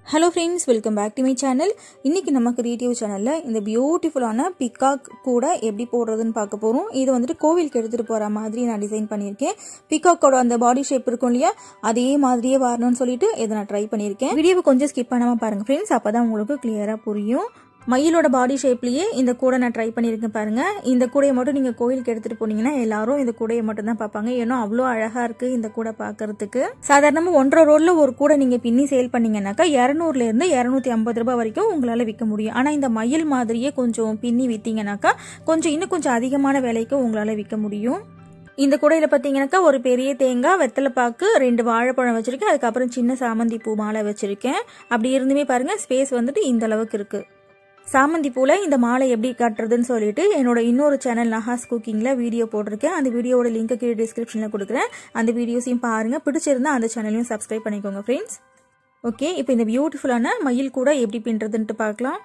hello friends welcome back to my channel இன்றைக்கி நம்ம creative சேனலில் இந்த பியூட்டிஃபுல்லான பிகாக் கூட எப்படி போடுறதுன்னு பார்க்க போகிறோம் இது வந்துட்டு கோவிலுக்கு எடுத்துகிட்டு போகிற மாதிரி நான் டிசைன் பண்ணியிருக்கேன் பிகாக்கோட அந்த பாடி ஷேப் இருக்கும் இல்லையா அதே மாதிரியே வரணும்னு சொல்லிட்டு இதை நான் ட்ரை பண்ணியிருக்கேன் வீடியோவை கொஞ்சம் ஸ்கிப் பண்ணாமல் பாருங்கள் ஃப்ரெண்ட்ஸ் அப்போ தான் உங்களுக்கு கிளியராக புரியும் மயிலோட பாடி ஷேப்லேயே இந்த கூடை நான் ட்ரை பண்ணியிருக்கேன் பாருங்க இந்த கூடையை மட்டும் நீங்கள் கோயிலுக்கு எடுத்துகிட்டு போனீங்கன்னா எல்லாரும் இந்த கூடையை மட்டும் தான் பார்ப்பாங்க ஏன்னா அவ்வளோ அழகாக இருக்குது இந்த கூடை பார்க்கறதுக்கு சாதாரணமாக ஒன்றரை ரோலில் ஒரு கூடை நீங்கள் பின்னி சேல் பண்ணீங்கன்னாக்கா இரநூறுலேருந்து இரநூத்தி ஐம்பது ரூபாய் வரைக்கும் உங்களால் விற்க முடியும் ஆனால் இந்த மயில் மாதிரியே கொஞ்சம் பின்னி விற்றீங்கன்னாக்கா கொஞ்சம் இன்னும் கொஞ்சம் அதிகமான விலைக்கு உங்களால் விற்க முடியும் இந்த கூடையில் பார்த்தீங்கன்னாக்கா ஒரு பெரிய தேங்காய் வெத்தலைப்பாக்கு ரெண்டு வாழைப்பழம் வச்சுருக்கேன் அதுக்கப்புறம் சின்ன சாமந்தி பூ மாலை வச்சுருக்கேன் அப்படி இருந்துமே பாருங்கள் ஸ்பேஸ் வந்துட்டு இந்த அளவுக்கு இருக்குது சாமந்தி பூவில் இந்த மாலை எப்படி கட்டுறதுன்னு சொல்லிட்டு என்னோட இன்னொரு சேனல் நஹாஸ் குக்கிங்கில் வீடியோ போட்டிருக்கேன் அந்த வீடியோட லிங்க் கீழே டிஸ்கிரிப்ஷனில் கொடுக்குறேன் அந்த வீடியோஸையும் பாருங்கள் பிடிச்சிருந்தா அந்த சேனலையும் சப்ஸ்கிரைப் பண்ணிக்கோங்க ஃப்ரெண்ட்ஸ் ஓகே இப்போ இந்த பியூட்டிஃபுல்லான மயில் கூட எப்படி பின்னுறதுன்ட்டு பார்க்கலாம்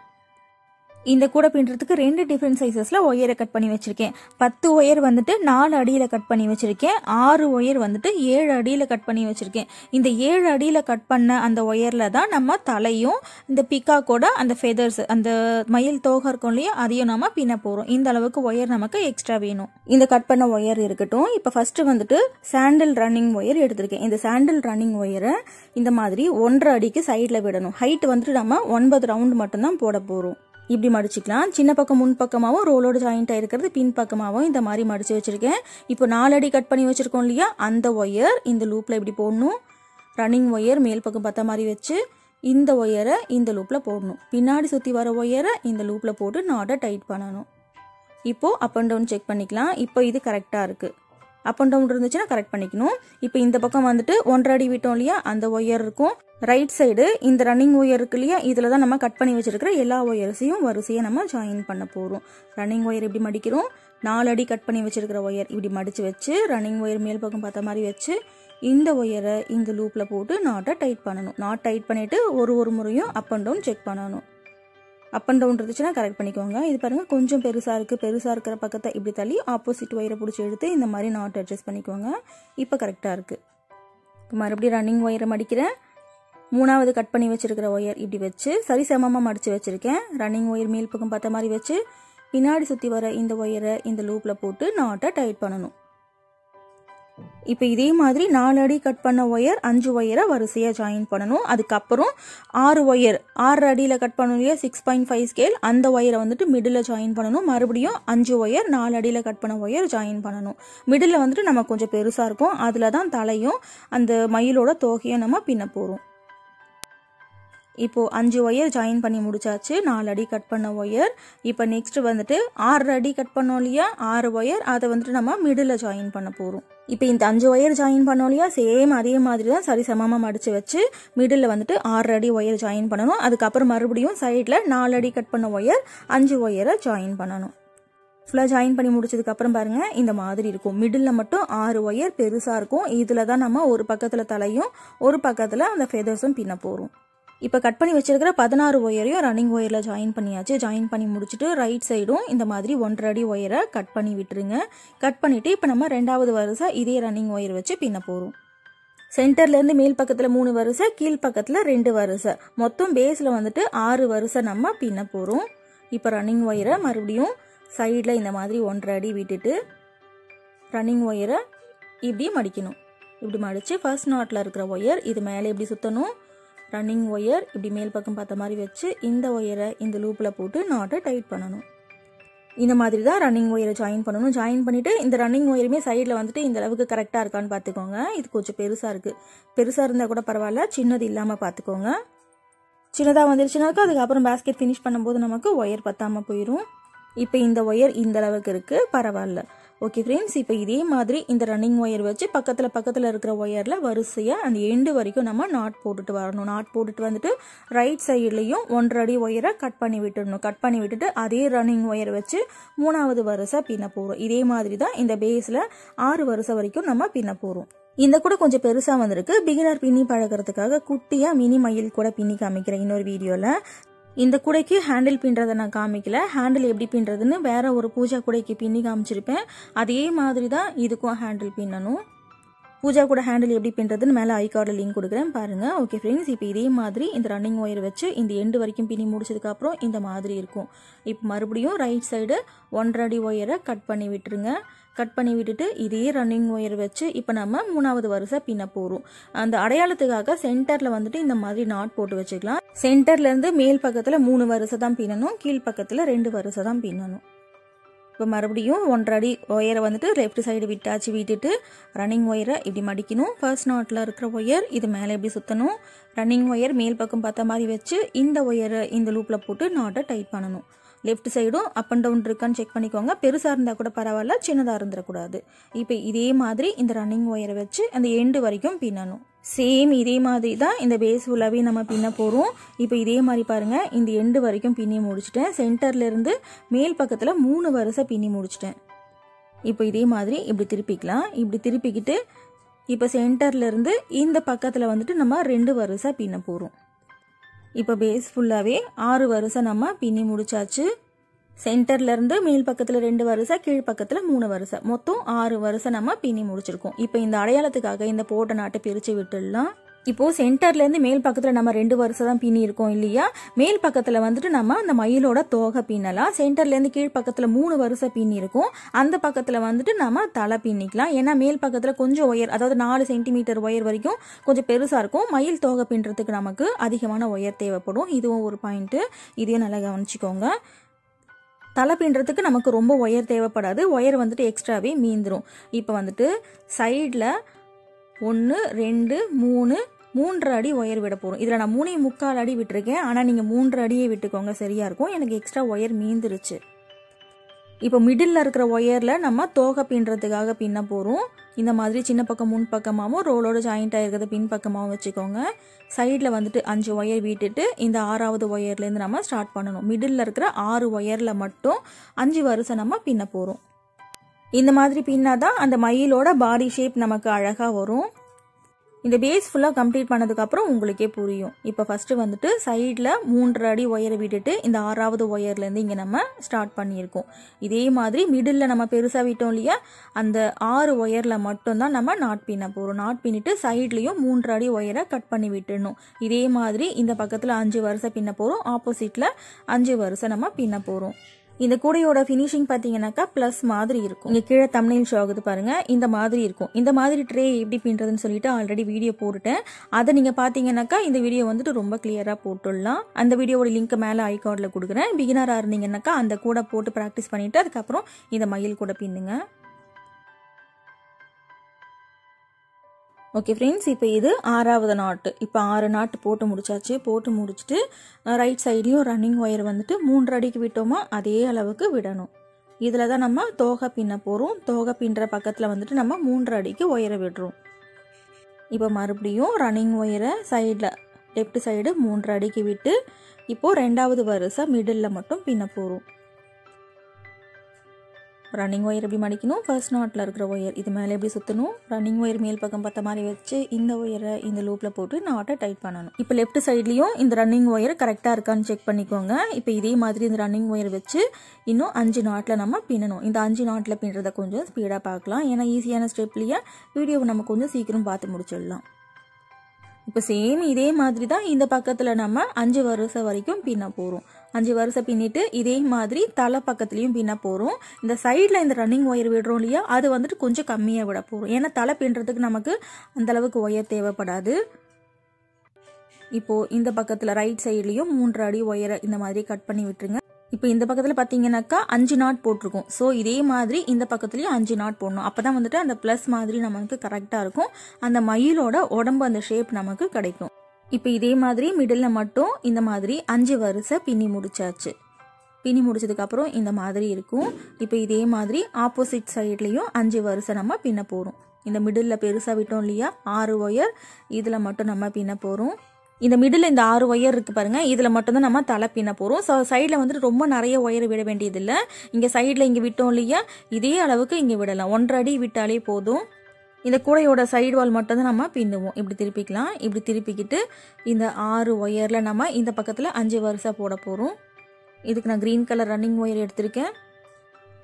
இந்த கூடை பின்னுறதுக்கு ரெண்டு டிஃப்ரெண்ட் சைஸஸில் ஒயரை கட் பண்ணி வச்சுருக்கேன் பத்து ஒயர் வந்துட்டு நாலு அடியில் கட் பண்ணி வச்சுருக்கேன் ஆறு ஒயர் வந்துட்டு ஏழு அடியில் கட் பண்ணி வச்சுருக்கேன் இந்த ஏழு அடியில் கட் பண்ண அந்த ஒயரில் தான் நம்ம தலையும் இந்த பிக்காக்கோட அந்த ஃபெதர்ஸ் அந்த மயில் தோகை இருக்கும் இல்லையா அதையும் நம்ம பின்ன போகிறோம் இந்த அளவுக்கு ஒயர் நமக்கு எக்ஸ்ட்ரா வேணும் இந்த கட் பண்ண ஒயர் இருக்கட்டும் இப்போ ஃபஸ்ட்டு வந்துட்டு சாண்டில் ரன்னிங் ஒயர் எடுத்திருக்கேன் இந்த சாண்டில் ரன்னிங் ஒயரை இந்த மாதிரி ஒன்றரை அடிக்கு சைடில் விடணும் ஹைட் வந்துட்டு நம்ம ஒன்பது ரவுண்ட் மட்டும்தான் போட போகிறோம் இப்படி மடிச்சுக்கலாம் சின்ன பக்கம் முன் பக்கமாகவும் ரோலோட ஜாயிண்ட் ஆயிருக்கிறது பின் பக்கமாகவும் இந்த மாதிரி மடிச்சு வச்சிருக்கேன் இப்போ நாலு அடி கட் பண்ணி வச்சிருக்கோம் இல்லையா அந்த ஒயர் இந்த லூப்பில் இப்படி போடணும் ரன்னிங் ஒயர் மேல் பக்கம் பத்த மாதிரி வச்சு இந்த ஒயரை இந்த லூப்பில் போடணும் பின்னாடி சுற்றி வர ஒயரை இந்த லூப்பில் போட்டு நாட்டை டைட் பண்ணணும் இப்போது அப் அண்ட் டவுன் செக் பண்ணிக்கலாம் இப்போ இது கரெக்டாக இருக்குது அப் அண்ட் டவுன் இருந்துச்சுன்னா கரெக்ட் பண்ணிக்கணும் இப்போ இந்த பக்கம் வந்துட்டு ஒன்றரை அடி விட்டோம் இல்லையா அந்த ஒயர் இருக்கும் ரைட் சைடு இந்த ரன்னிங் ஒயர் இருக்கு இல்லையா இதில் தான் நம்ம கட் பண்ணி வச்சிருக்கிற எல்லா ஒயர்ஸையும் வரிசையை நம்ம ஜாயின் பண்ண போகிறோம் ரன்னிங் ஒயர் எப்படி மடிக்கிறோம் நாலு அடி கட் பண்ணி வச்சிருக்கிற ஒயர் இப்படி மடித்து வச்சு ரன்னிங் ஒயர் மேல் பக்கம் பார்த்த மாதிரி வச்சு இந்த ஒயரை இந்த லூப்பில் போட்டு நாட்டை டைட் பண்ணணும் நாட் டைட் பண்ணிவிட்டு ஒரு ஒரு முறையும் அப் அண்ட் டவுன் செக் பண்ணணும் அப் அண்ட் டவுன் இருந்துச்சுன்னா கரெக்ட் பண்ணிக்கோங்க இது பாருங்கள் கொஞ்சம் பெருசாக இருக்குது பெருசாக இருக்கிற பக்கத்தை இப்படி தள்ளி ஆப்போசிட் ஒயரை பிடிச்சி எடுத்து இந்த மாதிரி நாட் அட்ஜஸ்ட் பண்ணிக்கோங்க இப்போ கரெக்டாக இருக்குது இப்போ மறுபடியும் ரன்னிங் ஒயரை மடிக்கிறேன் மூணாவது கட் பண்ணி வச்சிருக்கிற ஒயர் இப்படி வச்சு சரி சமமாக மடித்து வச்சுருக்கேன் ரன்னிங் ஒயர் மேல் பக்கம் பார்த்த மாதிரி வச்சு பின்னாடி சுற்றி வர இந்த ஒயரை இந்த லூப்பில் போட்டு நாட்டை டைட் பண்ணணும் இப்போ இதே மாதிரி நாலு அடி கட் பண்ண ஒயர் அஞ்சு ஒயரை வரிசையாக ஜாயின் பண்ணணும் அதுக்கப்புறம் ஆறு ஒயர் ஆறு அடியில் கட் பண்ணணும் இல்லையா சிக்ஸ் பாயிண்ட் ஃபைவ் ஸ்கேல் அந்த ஒயரை வந்துட்டு மிடில் ஜாயின் பண்ணணும் மறுபடியும் அஞ்சு ஒயர் நாலு அடியில் கட் பண்ண ஒயர் ஜாயின் பண்ணணும் மிடில் வந்துட்டு நம்ம கொஞ்சம் பெருசாக இருக்கும் அதில் தான் தலையும் அந்த மயிலோட தோகையும் நம்ம பின்ன போகிறோம் இப்போது அஞ்சு ஒயர் ஜாயின் பண்ணி முடிச்சாச்சு நாலு அடி கட் பண்ண ஒயர் இப்போ நெக்ஸ்ட் வந்துட்டு ஆறு அடி கட் பண்ணோம் இல்லையா ஆறு ஒயர் அதை வந்துட்டு நம்ம மிடில் ஜாயின் பண்ண போகிறோம் இப்போ இந்த அஞ்சு ஒயர் ஜாயின் பண்ணோம் இல்லையா சேம் அதே மாதிரி தான் சரி சமமாக மடித்து வச்சு மிடில் வந்துட்டு ஆறு அடி ஒயர் ஜாயின் பண்ணணும் அதுக்கப்புறம் மறுபடியும் சைடில் நாலு அடி கட் பண்ண ஒயர் அஞ்சு ஒயரை ஜாயின் பண்ணணும் ஃபுல்லாக ஜாயின் பண்ணி முடிச்சதுக்கப்புறம் பாருங்கள் இந்த மாதிரி இருக்கும் மிடில் மட்டும் ஆறு ஒயர் பெருசாக இருக்கும் இதில் தான் நம்ம ஒரு பக்கத்தில் தலையும் ஒரு பக்கத்தில் அந்த ஃபெதர்ஸும் பின்ன போகிறோம் இப்போ கட் பண்ணி வச்சிருக்கிற பதினாறு ஒயரையும் ரன்னிங் ஒயரில் ஜாயின் பண்ணியாச்சு ஜாயின் பண்ணி முடிச்சுட்டு ரைட் சைடும் இந்த மாதிரி ஒன்றரை அடி ஒயரை கட் பண்ணி விட்டுருங்க கட் பண்ணிவிட்டு இப்போ நம்ம ரெண்டாவது வரிசை இதே ரன்னிங் ஒயர் வச்சு பின்ன போகிறோம் சென்டர்லேருந்து மேல் பக்கத்தில் மூணு வரிசை கீழ் பக்கத்தில் ரெண்டு வரிசை மொத்தம் பேஸில் வந்துட்டு ஆறு வரிசை நம்ம பின்ன போகிறோம் இப்போ ரன்னிங் ஒயரை மறுபடியும் சைடில் இந்த மாதிரி ஒன்றரை அடி விட்டுட்டு ரன்னிங் ஒயரை இப்படி மடிக்கணும் இப்படி மடித்து ஃபர்ஸ்ட் நாட்டில் இருக்கிற ஒயர் இது மேலே இப்படி சுற்றணும் ரன்னிங் ஒயர் இப்படி மேல் பக்கம் பார்த்த மாதிரி வச்சு இந்த ஒயரை இந்த லூப்பில் போட்டு நாட்டை டைட் பண்ணணும் இந்த மாதிரி தான் ரன்னிங் ஒயரை ஜாயின் பண்ணணும் ஜாயின் பண்ணிவிட்டு இந்த ரன்னிங் ஒயருமே சைடில் வந்துட்டு இந்த அளவுக்கு கரெக்டாக இருக்கான்னு பார்த்துக்கோங்க இது கொஞ்சம் பெருசாக இருக்குது பெருசாக இருந்தால் கூட பரவாயில்ல சின்னது இல்லாமல் பார்த்துக்கோங்க சின்னதாக வந்துருச்சுனாக்கா அதுக்கப்புறம் பேஸ்கெட் ஃபினிஷ் பண்ணும்போது நமக்கு ஒயர் பத்தாமல் போயிடும் இப்போ இந்த ஒயர் இந்த அளவுக்கு இருக்குது பரவாயில்ல ஓகே ஃப்ரெண்ட்ஸ் இப்போ இதே மாதிரி இந்த ரன்னிங் ஒயர் வச்சு பக்கத்தில் பக்கத்தில் இருக்கிற ஒயரில் வரிசையாக அந்த எண்டு வரைக்கும் நம்ம நாட் போட்டுட்டு வரணும் நாட் போட்டுட்டு வந்துட்டு ரைட் சைட்லேயும் ஒன்றரை அடி ஒயரை கட் பண்ணி விட்டுடணும் கட் பண்ணி விட்டுட்டு அதே ரன்னிங் ஒயர் வச்சு மூணாவது வரிசை பின்ன போகிறோம் இதே மாதிரி தான் இந்த பேஸில் ஆறு வரிசை வரைக்கும் நம்ம பின்ன போகிறோம் இந்த கூட கொஞ்சம் பெருசாக வந்திருக்கு பிகினர் பின்னி பழகிறதுக்காக குட்டியாக மினி மயில் கூட பின்னி காமிக்கிறேன் இன்னொரு வீடியோவில் இந்த கூடைக்கு ஹேண்டில் பின்றதை நான் காமிக்கல ஹேண்டில் எப்படி பின்றதுன்னு வேற ஒரு பூஜா கூடைக்கு பின்னி காமிச்சிருப்பேன் அதே மாதிரி தான் இதுக்கும் ஹேண்டில் பின்னணும் பூஜா கூட ஹேண்டில் எப்படி பின்னுறதுன்னு மேலே ஐ கார்டில் லிங்க் கொடுக்குறேன் பாருங்கள் ஓகே ஃப்ரெண்ட்ஸ் இப்போ இதே மாதிரி இந்த ரன்னிங் ஒயர் வச்சு இந்த எண்டு வரைக்கும் பின்னி முடிச்சதுக்கப்புறம் இந்த மாதிரி இருக்கும் இப்போ மறுபடியும் ரைட் சைடு ஒன்றரை அடி ஒயரை கட் பண்ணி விட்டுருங்க கட் பண்ணி விட்டுட்டு இதே ரன்னிங் ஒயர் வச்சு இப்போ நம்ம மூணாவது வரிசை பின்ன போகிறோம் அந்த அடையாளத்துக்காக சென்டரில் வந்துட்டு இந்த மாதிரி நாட் போட்டு வச்சுக்கலாம் சென்டர்லேருந்து மேல் பக்கத்தில் மூணு வரிசை தான் பின்னணும் கீழ் பக்கத்தில் ரெண்டு வரிசை தான் பின்னணும் இப்போ மறுபடியும் ஒன்றரை அடி ஒயரை வந்துட்டு லெஃப்ட் சைடு விட்டாச்சு விட்டுட்டு ரன்னிங் ஒயரை இப்படி மடிக்கணும் ஃபர்ஸ்ட் நாட்டில் இருக்கிற ஒயர் இது மேலே இப்படி சுற்றணும் ரன்னிங் ஒயர் மேல் பக்கம் பார்த்த மாதிரி வச்சு இந்த ஒயரை இந்த லூப்பில் போட்டு நாட்டை டைட் பண்ணணும் லெஃப்ட் சைடும் அப் அண்ட் டவுன் இருக்கான்னு செக் பண்ணிக்கோங்க பெருசாக இருந்தால் கூட பரவாயில்ல சின்னதாக இருந்துடக்கூடாது இப்போ இதே மாதிரி இந்த ரன்னிங் ஒயரை வச்சு அந்த எண்டு வரைக்கும் பின்னணும் சேம் இதே மாதிரி தான் இந்த பேஸ் ஃபுல்லாகவே நம்ம பின்ன போகிறோம் இப்போ இதே மாதிரி பாருங்கள் இந்த எண்டு வரைக்கும் பின்னி முடிச்சிட்டேன் சென்டர்லேருந்து மேல் பக்கத்தில் மூணு வரிசை பின்னி முடிச்சிட்டேன் இப்போ இதே மாதிரி இப்படி திருப்பிக்கலாம் இப்படி திருப்பிக்கிட்டு இப்போ சென்டர்லேருந்து இந்த பக்கத்தில் வந்துட்டு நம்ம ரெண்டு வரிசை பின்ன போகிறோம் இப்போ பேஸ் ஃபுல்லாகவே ஆறு வரிசை நம்ம பின்னி முடிச்சாச்சு சென்டர்லேருந்து மேல் பக்கத்தில் ரெண்டு வரிசை கீழ் பக்கத்தில் மூணு வரிசை மொத்தம் ஆறு வரிசை நம்ம பின்னி முடிச்சிருக்கோம் இப்போ இந்த அடையாளத்துக்காக இந்த போட்ட நாட்டை பிரித்து விட்டுடலாம் இப்போ சென்டர்லேருந்து மேல் பக்கத்தில் நம்ம ரெண்டு வருஷம் தான் பின்னி இருக்கோம் இல்லையா மேல் பக்கத்தில் வந்துட்டு நம்ம அந்த மயிலோட தோகை பின்னலாம் சென்டர்லேருந்து கீழ் பக்கத்தில் மூணு வருஷம் பின்னி இருக்கும் அந்த பக்கத்தில் வந்துட்டு நம்ம தலை பின்னிக்கலாம் ஏன்னா மேல் பக்கத்தில் கொஞ்சம் ஒயர் அதாவது நாலு சென்டிமீட்டர் ஒயர் வரைக்கும் கொஞ்சம் பெருசாக இருக்கும் மயில் தோகை பின்னுறதுக்கு நமக்கு அதிகமான ஒயர் தேவைப்படும் இதுவும் ஒரு பாயிண்ட்டு இதையும் நல்லா கவனிச்சிக்கோங்க தலை பின்னுறதுக்கு நமக்கு ரொம்ப ஒயர் தேவைப்படாது ஒயர் வந்துட்டு எக்ஸ்ட்ராவே மீந்துரும் இப்போ வந்துட்டு சைடில் ஒன்று ரெண்டு மூணு மூன்று அடி ஒயர் விட போகிறோம் இதில் நான் மூணே முக்கால் அடி விட்டுருக்கேன் ஆனால் நீங்கள் மூன்று அடியே விட்டுக்கோங்க சரியாக இருக்கும் எனக்கு எக்ஸ்ட்ரா ஒயர் மீந்துருச்சு இப்போ மிடில் இருக்கிற ஒயரில் நம்ம தோகை பின்னுறதுக்காக பின்ன போகிறோம் இந்த மாதிரி சின்ன பக்கம் முன் பக்கமாகவும் ரோலோட ஜாயிண்ட் ஆகிருக்கிறத பின் பக்கமாகவும் வச்சுக்கோங்க சைடில் வந்துட்டு அஞ்சு ஒயர் விட்டுட்டு இந்த ஆறாவது ஒயர்லேருந்து நம்ம ஸ்டார்ட் பண்ணணும் மிடில் இருக்கிற ஆறு ஒயரில் மட்டும் அஞ்சு வருஷம் நம்ம பின்ன போகிறோம் இந்த மாதிரி பின்னாதான் அந்த மயிலோட பாடி ஷேப் நமக்கு அழகாக வரும் இந்த பேஸ் ஃபுல்லாக கம்ப்ளீட் பண்ணதுக்கப்புறம் உங்களுக்கே புரியும் இப்போ ஃபஸ்ட்டு வந்துட்டு சைடில் மூன்று அடி ஒயரை விட்டுட்டு இந்த ஆறாவது ஒயர்லேருந்து இங்கே நம்ம ஸ்டார்ட் பண்ணியிருக்கோம் இதே மாதிரி மிடில் நம்ம பெருசாக விட்டோம் இல்லையா அந்த ஆறு ஒயரில் மட்டும்தான் நம்ம நாட் பின்ன போகிறோம் நாட் பின்னிட்டு சைட்லேயும் மூன்று அடி ஒயரை கட் பண்ணி விட்டுடணும் இதே மாதிரி இந்த பக்கத்தில் அஞ்சு வருஷம் பின்ன போகிறோம் ஆப்போசிட்டில் அஞ்சு வருஷம் நம்ம பின்ன போகிறோம் இந்த கூடையோட ஃபினிஷிங் பார்த்தீங்கன்னாக்கா ப்ளஸ் மாதிரி இருக்கும் இங்கே கீழே தமிழில் ஷோ ஆகுது பாருங்க இந்த மாதிரி இருக்கும் இந்த மாதிரி ட்ரே எப்படி பின்றதுன்னு சொல்லிட்டு ஆல்ரெடி வீடியோ போட்டுட்டேன் அதை நீங்கள் பார்த்தீங்கன்னாக்கா இந்த வீடியோ வந்துட்டு ரொம்ப கிளியராக போட்டுடலாம் அந்த வீடியோவோட லிங்க் மேலே ஐ கார்டில் கொடுக்குறேன் பிகினராக இருந்தீங்கன்னாக்கா அந்த கூட போட்டு ப்ராக்டிஸ் பண்ணிவிட்டு அதுக்கப்புறம் இந்த மயில் கூட பின்னுங்க ஓகே ஃப்ரெண்ட்ஸ் இப்போ இது ஆறாவது நாட்டு இப்போ ஆறு நாட்டு போட்டு முடிச்சாச்சு போட்டு முடிச்சுட்டு ரைட் சைடையும் ரன்னிங் ஒயர் வந்துட்டு மூன்று அடிக்கு விட்டோமா அதே அளவுக்கு விடணும் இதில் தான் நம்ம தோகை பின்ன போகிறோம் தோகை பின்னுற பக்கத்தில் வந்துட்டு நம்ம மூன்று அடிக்கு ஒயரை விடுறோம் இப்போ மறுபடியும் ரன்னிங் ஒயரை சைடில் லெஃப்ட் சைடு மூன்று அடிக்கு விட்டு இப்போது ரெண்டாவது வரிசை மிடில் மட்டும் பின்ன போகிறோம் ரன்னிங் ஒயர் எப்படி மடிக்கணும் ஃபர்ஸ்ட் நாட்டில் இருக்கிற ஒயர் இது மேலே எப்படி சுற்றணும் ரன்னிங் ஒயர் மேல் பக்கம் பார்த்த மாதிரி வச்சு இந்த ஒயரை இந்த லூப்பில் போட்டு நாட்டை டைட் பண்ணணும் இப்போ லெஃப்ட் சைட்லேயும் இந்த ரன்னிங் ஒயர் கரெக்டாக இருக்கான்னு செக் பண்ணிக்கோங்க இப்போ இதே மாதிரி இந்த ரன்னிங் ஒயர் வச்சு இன்னும் அஞ்சு நாட்டில் நம்ம பின்னணும் இந்த அஞ்சு நாட்டில் பின்னுறத கொஞ்சம் ஸ்பீடாக பார்க்கலாம் ஏன்னா ஈஸியான ஸ்டெப்லேயே வீடியோவை நம்ம கொஞ்சம் சீக்கிரம் பார்த்து முடிச்சிடலாம் இப்போ சேம் இதே மாதிரி தான் இந்த பக்கத்தில் நம்ம அஞ்சு வருஷம் வரைக்கும் பின்ன போகிறோம் அஞ்சு வருஷம் பின்னிட்டு இதே மாதிரி தலை பக்கத்துலேயும் பின்ன போகிறோம் இந்த சைடில் இந்த ரன்னிங் ஒயர் விடுறோம் இல்லையா அது வந்துட்டு கொஞ்சம் கம்மியாக விட போகிறோம் ஏன்னா தலை பின்னுறதுக்கு நமக்கு அந்த அளவுக்கு ஒயர் தேவைப்படாது இப்போது இந்த பக்கத்தில் ரைட் சைட்லேயும் மூன்று அடி ஒயரை இந்த மாதிரி கட் பண்ணி விட்டுருங்க இப்போ இந்த பக்கத்தில் பார்த்தீங்கன்னாக்கா அஞ்சு நாட் போட்டிருக்கோம் ஸோ இதே மாதிரி இந்த பக்கத்துலேயும் அஞ்சு நாட் போடணும் அப்போ தான் வந்துட்டு அந்த ப்ளஸ் மாதிரி நமக்கு கரெக்டாக இருக்கும் அந்த மயிலோட உடம்பு அந்த ஷேப் நமக்கு கிடைக்கும் இப்போ இதே மாதிரி மிடில் மட்டும் இந்த மாதிரி அஞ்சு வரிசை பின்னி முடிச்சாச்சு பின்னி முடிச்சதுக்கப்புறம் இந்த மாதிரி இருக்கும் இப்போ இதே மாதிரி ஆப்போசிட் சைட்லேயும் அஞ்சு வரிசை நம்ம பின்ன போகிறோம் இந்த மிடில் பெருசாக விட்டோம் இல்லையா ஆறு ஒயர் இதில் மட்டும் நம்ம பின்ன போகிறோம் இந்த மிடில் இந்த ஆறு ஒயர் இருக்குது பாருங்கள் இதில் மட்டும்தான் நம்ம தலை பின்ன போகிறோம் ஸோ சைடில் வந்துட்டு ரொம்ப நிறைய ஒயர் விட வேண்டியதில்லை இங்கே சைடில் இங்கே விட்டோம் இல்லையா இதே அளவுக்கு இங்கே விடலாம் ஒன்றரை அடி விட்டாலே போதும் இந்த கூடையோட சைடு வால் மட்டும் தான் நம்ம பின்னுவோம் இப்படி திருப்பிக்கலாம் இப்படி திருப்பிக்கிட்டு இந்த ஆறு ஒயரில் நம்ம இந்த பக்கத்தில் அஞ்சு வருஷம் போட போகிறோம் இதுக்கு நான் க்ரீன் கலர் ரன்னிங் ஒயர் எடுத்திருக்கேன்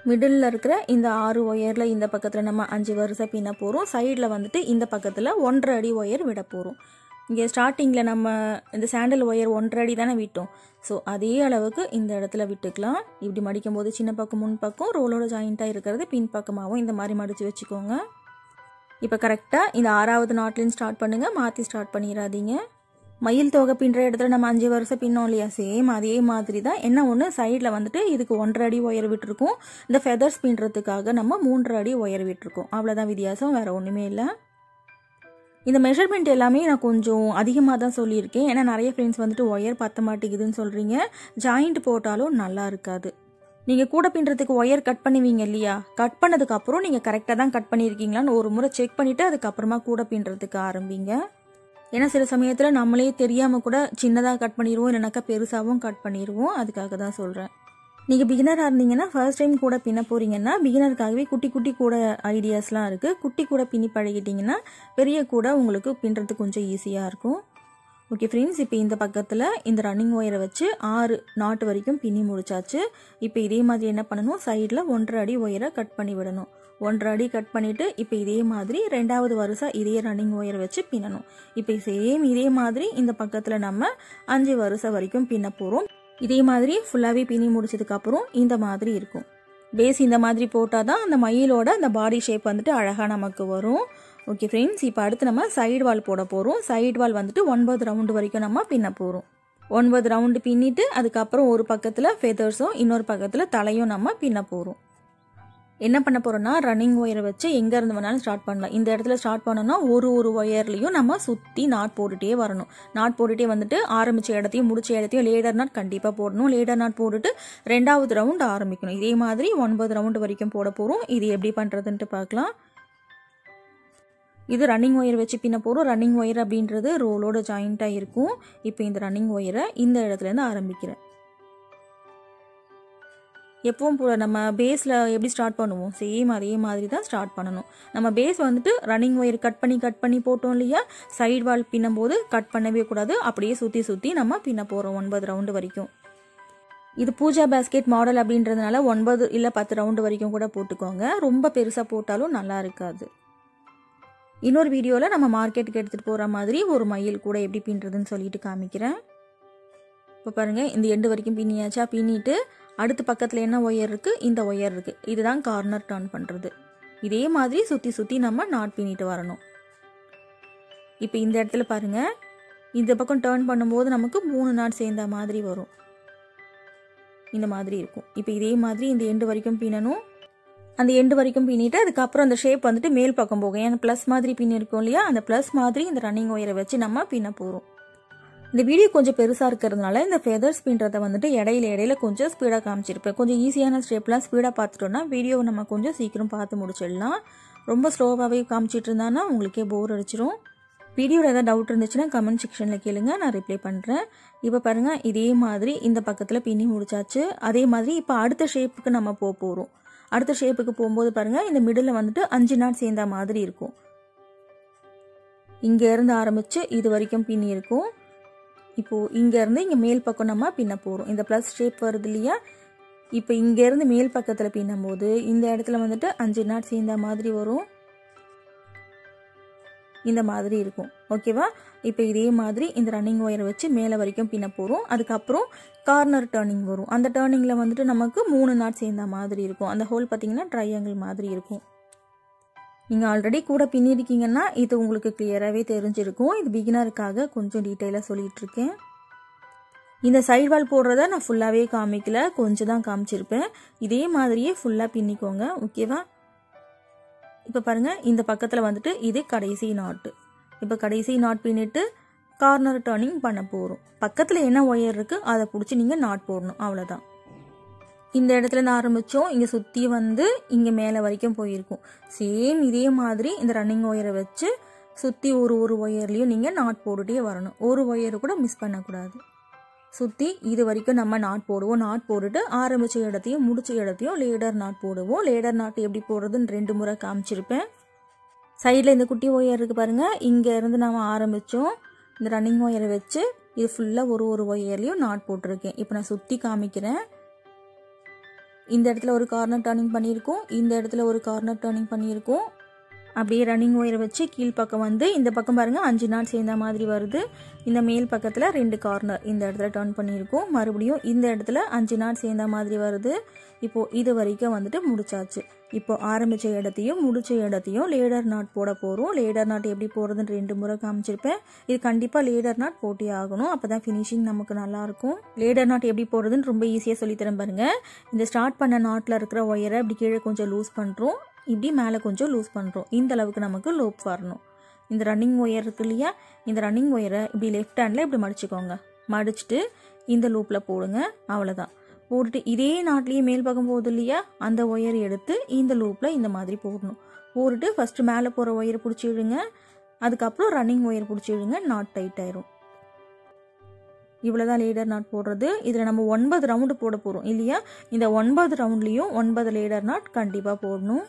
மிடில் இருக்கிற இந்த ஆறு ஒயரில் இந்த பக்கத்தில் நம்ம அஞ்சு வரிசை பின்ன போகிறோம் சைடில் வந்துட்டு இந்த பக்கத்தில் ஒன்றரை அடி ஒயர் விட போகிறோம் இங்கே ஸ்டார்டிங்கில் நம்ம இந்த சாண்டல் ஒயர் ஒன்றரை அடி தானே விட்டோம் ஸோ அதே அளவுக்கு இந்த இடத்துல விட்டுக்கலாம் இப்படி மடிக்கும் போது சின்ன பக்கம் முன் பக்கம் ரோலோட ஜாயிண்ட்டாக இருக்கிறது பின் பக்கமாகவும் இந்த மாதிரி மடித்து வச்சுக்கோங்க இப்போ கரெக்டாக இந்த ஆறாவது நாட்லேருந்து ஸ்டார்ட் பண்ணுங்கள் மாற்றி ஸ்டார்ட் பண்ணிடாதீங்க மயில் தொகை பின்னுற இடத்துல நம்ம அஞ்சு வருஷம் பின்னோம் இல்லையா சேம் அதே மாதிரி தான் என்ன ஒன்று சைடில் வந்துட்டு இதுக்கு ஒன்றரை அடி ஒயர் விட்டுருக்கோம் இந்த ஃபெதர்ஸ் பின்னுறதுக்காக நம்ம மூன்றரை அடி ஒயர் விட்டுருக்கோம் அவ்வளோதான் வித்தியாசம் வேறு ஒன்றுமே இல்லை இந்த மெஷர்மெண்ட் எல்லாமே நான் கொஞ்சம் அதிகமாக தான் சொல்லியிருக்கேன் ஏன்னா நிறைய ஃப்ரெண்ட்ஸ் வந்துட்டு ஒயர் பத்த மாட்டேங்குதுன்னு சொல்கிறீங்க ஜாயிண்ட் போட்டாலும் நல்லா இருக்காது நீங்கள் கூட பின்னுறதுக்கு ஒயர் கட் பண்ணுவீங்க இல்லையா கட் பண்ணதுக்கப்புறம் நீங்கள் கரெக்டாக தான் கட் பண்ணியிருக்கீங்களான்னு ஒரு முறை செக் பண்ணிவிட்டு அதுக்கப்புறமா கூட பின்னுறதுக்கு ஆரம்பிங்க ஏன்னா சில சமயத்தில் நம்மளே தெரியாமல் கூட சின்னதாக கட் பண்ணிடுவோம் இல்லைனாக்கா பெருசாகவும் கட் பண்ணிடுவோம் அதுக்காக தான் சொல்கிறேன் நீங்கள் பிகினராக இருந்தீங்கன்னா ஃபர்ஸ்ட் டைம் கூட பின்ன போகிறீங்கன்னா பிகினருக்காகவே குட்டி குட்டி கூட ஐடியாஸ்லாம் இருக்குது குட்டி கூட பின்னி பழகிட்டிங்கன்னா பெரிய கூட உங்களுக்கு பின்னுறதுக்கு கொஞ்சம் ஈஸியாக இருக்கும் ஓகே ஃப்ரெண்ட்ஸ் இப்போ இந்த பக்கத்தில் இந்த ரன்னிங் ஒயரை வச்சு ஆறு நாட்டு வரைக்கும் பின்னி முடிச்சாச்சு இப்போ இதே மாதிரி என்ன பண்ணணும் சைடில் ஒன்றரை அடி ஒயரை கட் பண்ணி விடணும் ஒன்றரை அடி கட் பண்ணிவிட்டு இப்போ இதே மாதிரி ரெண்டாவது வருஷம் இதே ரன்னிங் ஒயர் வச்சு பின்னணும் இப்போ சேம் இதே மாதிரி இந்த பக்கத்தில் நம்ம அஞ்சு வருஷம் வரைக்கும் பின்ன போகிறோம் இதே மாதிரி ஃபுல்லாகவே பின்னி முடிச்சதுக்கப்புறம் இந்த மாதிரி இருக்கும் பேஸ் இந்த மாதிரி போட்டால் தான் அந்த மயிலோட அந்த பாடி ஷேப் வந்துட்டு அழகாக நமக்கு வரும் ஓகே ஃப்ரெண்ட்ஸ் இப்போ அடுத்து நம்ம சைடு வால் போட போகிறோம் சைடு வால் வந்துட்டு ஒன்பது ரவுண்டு வரைக்கும் நம்ம பின்ன போகிறோம் ஒன்பது ரவுண்டு பின்னிட்டு அதுக்கப்புறம் ஒரு பக்கத்தில் ஃபெதர்ஸும் இன்னொரு பக்கத்தில் தலையும் நம்ம பின்ன போகிறோம் என்ன பண்ண போகிறோம்னா ரன்னிங் ஒயரை வச்சு எங்கே இருந்து வேணாலும் ஸ்டார்ட் பண்ணலாம் இந்த இடத்துல ஸ்டார்ட் பண்ணோம்னா ஒரு ஒரு ஒயர்லையும் நம்ம சுற்றி நாட் போட்டுகிட்டே வரணும் நாட் போட்டுகிட்டே வந்துட்டு ஆரம்பித்த இடத்தையும் முடிச்ச இடத்தையும் லேடர் நாட் கண்டிப்பாக போடணும் லேடர் நாட் போட்டுட்டு ரெண்டாவது ரவுண்ட் ஆரம்பிக்கணும் இதே மாதிரி ஒன்பது ரவுண்டு வரைக்கும் போட போகிறோம் இது எப்படி பண்ணுறதுன்ட்டு பார்க்கலாம் இது ரன்னிங் ஒயர் வச்சு பின்ன போகிறோம் ரன்னிங் ஒயர் அப்படின்றது ரோலோட ஜாயிண்ட்டாக இருக்கும் இப்போ இந்த ரன்னிங் ஒயரை இந்த இடத்துலேருந்து ஆரம்பிக்கிறேன் எப்பவும் போல நம்ம பேஸில் எப்படி ஸ்டார்ட் பண்ணுவோம் சேம் அதே மாதிரி தான் ஸ்டார்ட் பண்ணணும் நம்ம பேஸ் வந்துட்டு ரன்னிங் ஒயர் கட் பண்ணி கட் பண்ணி போட்டோம் இல்லையா சைடு வால் பின்னும் போது கட் பண்ணவே கூடாது அப்படியே சுற்றி சுற்றி நம்ம பின்ன போகிறோம் ஒன்பது ரவுண்டு வரைக்கும் இது பூஜா பேஸ்கெட் மாடல் அப்படின்றதுனால ஒன்பது இல்லை பத்து ரவுண்டு வரைக்கும் கூட போட்டுக்கோங்க ரொம்ப பெருசாக போட்டாலும் நல்லா இருக்காது இன்னொரு வீடியோவில் நம்ம மார்க்கெட்டுக்கு எடுத்துகிட்டு போகிற மாதிரி ஒரு மயில் கூட எப்படி பின்னுறதுன்னு சொல்லிட்டு காமிக்கிறேன் இப்போ பாருங்கள் இந்த எண்டு வரைக்கும் பின்னியாச்சா பின்னிட்டு அடுத்த பக்கத்தில் என்ன ஒயர் இருக்குது இந்த ஒயர் இருக்குது இதுதான் கார்னர் டர்ன் பண்ணுறது இதே மாதிரி சுற்றி சுற்றி நம்ம நாட் பின்னிட்டு வரணும் இப்போ இந்த இடத்துல பாருங்கள் இந்த பக்கம் டேர்ன் பண்ணும்போது நமக்கு மூணு நாட் சேர்ந்த மாதிரி வரும் இந்த மாதிரி இருக்கும் இப்போ இதே மாதிரி இந்த எண்டு வரைக்கும் பின்னணும் அந்த எண்டு வரைக்கும் பின்னிட்டு அதுக்கப்புறம் அந்த ஷேப் வந்துட்டு மேல் பக்கம் போகும் ஏன்னா ப்ளஸ் மாதிரி பின் இருக்கும் இல்லையா அந்த ப்ளஸ் மாதிரி இந்த ரன்னிங் ஒயரை வச்சு நம்ம பின்ன போகிறோம் இந்த வீடியோ கொஞ்சம் பெருசாக இருக்கிறதுனால இந்த ஃபெதர்ஸ் பின்றதை வந்துட்டு இடையில இடையில கொஞ்சம் ஸ்பீடாக காமிச்சிருப்பேன் கொஞ்சம் ஈஸியான ஸ்டெப்லாம் ஸ்பீடாக பார்த்துட்டோன்னா வீடியோவை நம்ம கொஞ்சம் சீக்கிரம் பார்த்து முடிச்சிடலாம் ரொம்ப ஸ்லோவாகவே காமிச்சிட்டு இருந்தானா உங்களுக்கே போர் அடிச்சிரும் வீடியோவில் ஏதாவது டவுட் இருந்துச்சுன்னா கமெண்ட் செக்ஷனில் கேளுங்க நான் ரிப்ளை பண்ணுறேன் இப்போ பாருங்கள் இதே மாதிரி இந்த பக்கத்தில் பின்னி முடிச்சாச்சு அதே மாதிரி இப்போ அடுத்த ஷேப்புக்கு நம்ம போக போகிறோம் அடுத்த ஷேப்புக்கு போகும்போது பாருங்கள் இந்த மிடில் வந்துட்டு அஞ்சு நாட் சேர்ந்த மாதிரி இருக்கும் இங்கேருந்து ஆரம்பித்து இது வரைக்கும் பின்னி இருக்கும் இப்போது இங்கேருந்து இங்கே மேல் பக்கம் நம்ம பின்ன போகிறோம் இந்த ப்ளஸ் ஷேப் வருது இல்லையா இப்போ இங்கேருந்து மேல் பக்கத்தில் பின்னும் போது இந்த இடத்துல வந்துட்டு அஞ்சு நாட் சேர்ந்த மாதிரி வரும் இந்த மாதிரி இருக்கும் ஓகேவா இப்போ இதே மாதிரி இந்த ரன்னிங் ஒயரை வச்சு மேலே வரைக்கும் பின்ன போகிறோம் அதுக்கப்புறம் கார்னர் டேர்னிங் வரும் அந்த டேர்னிங்கில் வந்துட்டு நமக்கு மூணு நாட் சேர்ந்த மாதிரி இருக்கும் அந்த ஹோல் பார்த்தீங்கன்னா ட்ரையாங்கிள் மாதிரி இருக்கும் நீங்கள் ஆல்ரெடி கூட பின்னிருக்கீங்கன்னா இது உங்களுக்கு கிளியராகவே தெரிஞ்சிருக்கும் இது பிகினருக்காக கொஞ்சம் டீட்டெயிலாக சொல்லிட்டு இருக்கேன் இந்த சைடு வால் போடுறத நான் ஃபுல்லாகவே காமிக்கல கொஞ்சம் தான் காமிச்சிருப்பேன் இதே மாதிரியே ஃபுல்லாக பின்னிக்கோங்க ஓகேவா இப்போ பாருங்கள் இந்த பக்கத்தில் வந்துட்டு இது கடைசி நாட்டு இப்போ கடைசி நாட் பின்னிட்டு கார்னர் டர்னிங் பண்ண போகிறோம் பக்கத்தில் என்ன ஒயர் இருக்குது அதை பிடிச்சி நீங்கள் நாட் போடணும் அவ்வளோதான் இந்த இடத்துல இருந்து ஆரம்பித்தோம் இங்கே சுற்றி வந்து இங்கே மேலே வரைக்கும் போயிருக்கும் சேம் இதே மாதிரி இந்த ரன்னிங் ஒயரை வச்சு சுற்றி ஒரு ஒரு ஒயர்லேயும் நீங்கள் நாட் போட்டுகிட்டே வரணும் ஒரு ஒயர் கூட மிஸ் பண்ணக்கூடாது சுற்றி இது வரைக்கும் நம்ம நாட் போடுவோம் நாட் போட்டுட்டு ஆரம்பித்த இடத்தையும் முடிச்ச இடத்தையும் லேடர் நாட் போடுவோம் லேடர் நாட் எப்படி போடுறதுன்னு ரெண்டு முறை காமிச்சிருப்பேன் சைடில் இந்த குட்டி ஒயர் இருக்குது பாருங்கள் இங்கே இருந்து நாம் ஆரம்பித்தோம் இந்த ரன்னிங் ஒயரை வச்சு இது ஃபுல்லாக ஒரு ஒரு ஒயர்லேயும் நாட் போட்டிருக்கேன் இப்போ நான் சுற்றி காமிக்கிறேன் இந்த இடத்துல ஒரு கார்னர் டர்னிங் பண்ணியிருக்கோம் இந்த இடத்துல ஒரு கார்னர் டர்னிங் பண்ணியிருக்கோம் அப்படியே ரன்னிங் ஒயரை வச்சு கீழ்ப்பக்கம் வந்து இந்த பக்கம் பாருங்கள் அஞ்சு நாட் சேர்ந்த மாதிரி வருது இந்த மேல் பக்கத்தில் ரெண்டு கார்னர் இந்த இடத்துல டர்ன் பண்ணியிருக்கோம் மறுபடியும் இந்த இடத்துல அஞ்சு நாட் சேர்ந்த மாதிரி வருது இப்போது இது வரைக்கும் வந்துட்டு முடிச்சாச்சு இப்போ ஆரம்பித்த இடத்தையும் முடிச்ச இடத்தையும் லேடர் நாட் போட போகிறோம் லேடர் நாட் எப்படி போடுறதுன்னு ரெண்டு முறை காமிச்சிருப்பேன் இது கண்டிப்பாக லேடர் நாட் போட்டே ஆகணும் அப்போ தான் ஃபினிஷிங் நமக்கு நல்லாயிருக்கும் லேடர் நாட் எப்படி போடுறதுன்னு ரொம்ப ஈஸியாக சொல்லித்தரேன் பாருங்கள் இந்த ஸ்டார்ட் பண்ண நாட்டில் இருக்கிற ஒயரை இப்படி கீழே கொஞ்சம் லூஸ் பண்ணுறோம் இப்படி மேலே கொஞ்சம் லூஸ் பண்ணுறோம் இந்த அளவுக்கு நமக்கு லோப் வரணும் இந்த ரன்னிங் ஒயர் இருக்கு இல்லையா இந்த ரன்னிங் ஒயரை இப்படி லெஃப்ட் ஹேண்டில் இப்படி மடிச்சுக்கோங்க மடிச்சுட்டு இந்த லூப்பில் போடுங்க அவ்வளோதான் போட்டுட்டு இதே நாட்லேயே மேல் பக்கம் போகுது இல்லையா அந்த ஒயர் எடுத்து இந்த லூப்பில் இந்த மாதிரி போடணும் போட்டுட்டு ஃபஸ்ட்டு மேலே போகிற ஒயரை பிடிச்சி விடுங்க அதுக்கப்புறம் ரன்னிங் ஒயர் பிடிச்சி விடுங்க நாட் டைட் ஆயிரும் இவ்வளோதான் லேடர் நாட் போடுறது இதில் நம்ம ஒன்பது ரவுண்டு போட போகிறோம் இல்லையா இந்த ஒன்பது ரவுண்ட்லேயும் ஒன்பது லேடர் நாட் கண்டிப்பாக போடணும்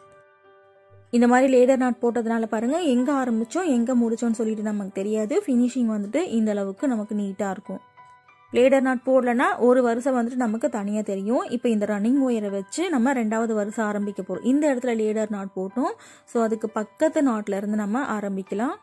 இந்த மாதிரி லேடர் நாட் போட்டதுனால பாருங்கள் எங்கே ஆரம்பித்தோம் எங்கே முடிச்சோம்னு சொல்லிட்டு நமக்கு தெரியாது ஃபினிஷிங் வந்துட்டு இந்த அளவுக்கு நமக்கு நீட்டாக இருக்கும் லேடர் நாட் போடலன்னா ஒரு வருஷம் வந்துட்டு நமக்கு தனியாக தெரியும் இப்போ இந்த ரன்னிங் ஒயரை வச்சு நம்ம ரெண்டாவது வருஷம் ஆரம்பிக்க போகிறோம் இந்த இடத்துல லேடர் நாட் போட்டோம் ஸோ அதுக்கு பக்கத்து நாட்டில் இருந்து நம்ம ஆரம்பிக்கலாம்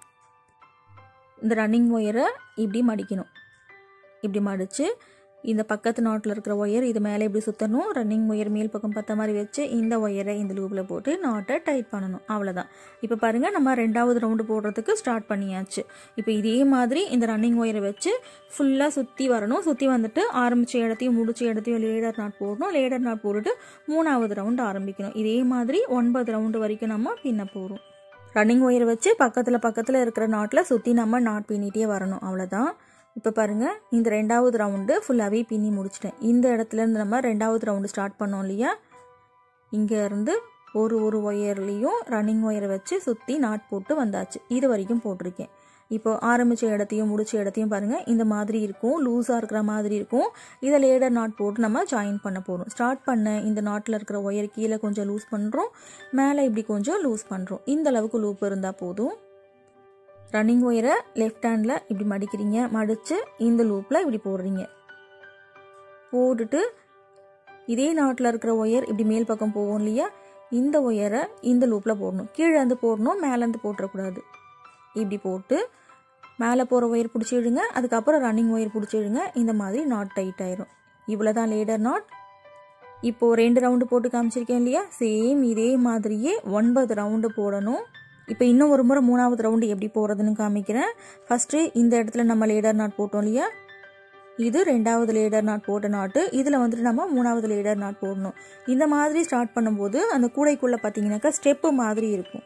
இந்த ரன்னிங் ஒயரை இப்படி மடிக்கணும் இப்படி மடித்து இந்த பக்கத்து நாட்டில் இருக்கிற ஒயர் இது மேலே இப்படி சுற்றணும் ரன்னிங் ஒயர் மேல் பக்கம் பார்த்த மாதிரி வச்சு இந்த ஒயரை இந்த லூப்பில் போட்டு நாட்டை டைட் பண்ணணும் அவ்வளோதான் இப்போ பாருங்கள் நம்ம ரெண்டாவது ரவுண்டு போடுறதுக்கு ஸ்டார்ட் பண்ணியாச்சு இப்போ இதே மாதிரி இந்த ரன்னிங் ஒயரை வச்சு ஃபுல்லாக சுற்றி வரணும் சுற்றி வந்துட்டு ஆரம்பித்த இடத்தையும் முடிச்ச இடத்தையும் லேடர் நாட் போடணும் லேடர் நாட் போட்டுட்டு மூணாவது ரவுண்டு ஆரம்பிக்கணும் இதே மாதிரி ஒன்பது ரவுண்டு வரைக்கும் நம்ம பின்ன போகிறோம் ரன்னிங் ஒயர் வச்சு பக்கத்தில் பக்கத்தில் இருக்கிற நாட்டில் சுற்றி நம்ம நாட் பின்னிட்டே வரணும் அவ்வளோதான் இப்போ பாருங்கள் இந்த ரெண்டாவது ரவுண்டு ஃபுல்லாகவே பின்னி முடிச்சிட்டேன் இந்த இடத்துலேருந்து நம்ம ரெண்டாவது ரவுண்டு ஸ்டார்ட் பண்ணோம் இல்லையா இங்கேருந்து ஒரு ஒரு ஒயர்லேயும் ரன்னிங் ஒயரை வச்சு சுற்றி நாட் போட்டு வந்தாச்சு இது வரைக்கும் போட்டிருக்கேன் இப்போ ஆரம்பித்த இடத்தையும் முடிச்ச இடத்தையும் பாருங்கள் இந்த மாதிரி இருக்கும் லூஸாக இருக்கிற மாதிரி இருக்கும் இதை லேடர் நாட் போட்டு நம்ம ஜாயின் பண்ண போகிறோம் ஸ்டார்ட் பண்ண இந்த நாட்டில் இருக்கிற ஒயர் கீழே கொஞ்சம் லூஸ் பண்ணுறோம் மேலே இப்படி கொஞ்சம் லூஸ் பண்ணுறோம் இந்த அளவுக்கு லூப் இருந்தால் போதும் ரன்னிங் ஒயரை லெஃப்ட் ஹேண்டில் இப்படி மடிக்கிறீங்க மடித்து இந்த லூப்பில் இப்படி போடுறீங்க போட்டுட்டு இதே நாட்டில் இருக்கிற ஒயர் இப்படி மேல் பக்கம் போகும் இல்லையா இந்த ஒயரை இந்த லூப்பில் போடணும் கீழே இருந்து போடணும் மேலேருந்து போட்டுறக்கூடாது இப்படி போட்டு மேலே போகிற ஒயர் பிடிச்சிடுங்க அதுக்கப்புறம் ரன்னிங் ஒயர் பிடிச்சிடுங்க இந்த மாதிரி நாட் டைட் ஆயிரும் இவ்வளோ தான் லேடர் நாட் இப்போது ரெண்டு ரவுண்டு போட்டு காமிச்சிருக்கேன் இல்லையா சேம் இதே மாதிரியே ஒன்பது ரவுண்டு போடணும் இப்போ இன்னும் ஒரு முறை மூணாவது ரவுண்டு எப்படி போகிறதுன்னு காமிக்கிறேன் ஃபஸ்ட்டு இந்த இடத்துல நம்ம லேடர் நாட் போட்டோம் இல்லையா இது ரெண்டாவது லேடர் நாட் போட்ட நாட்டு இதில் வந்துட்டு நம்ம மூணாவது லேடர் நாட் போடணும் இந்த மாதிரி ஸ்டார்ட் பண்ணும்போது அந்த கூடைக்குள்ளே பார்த்தீங்கன்னாக்கா ஸ்டெப்பு மாதிரி இருக்கும்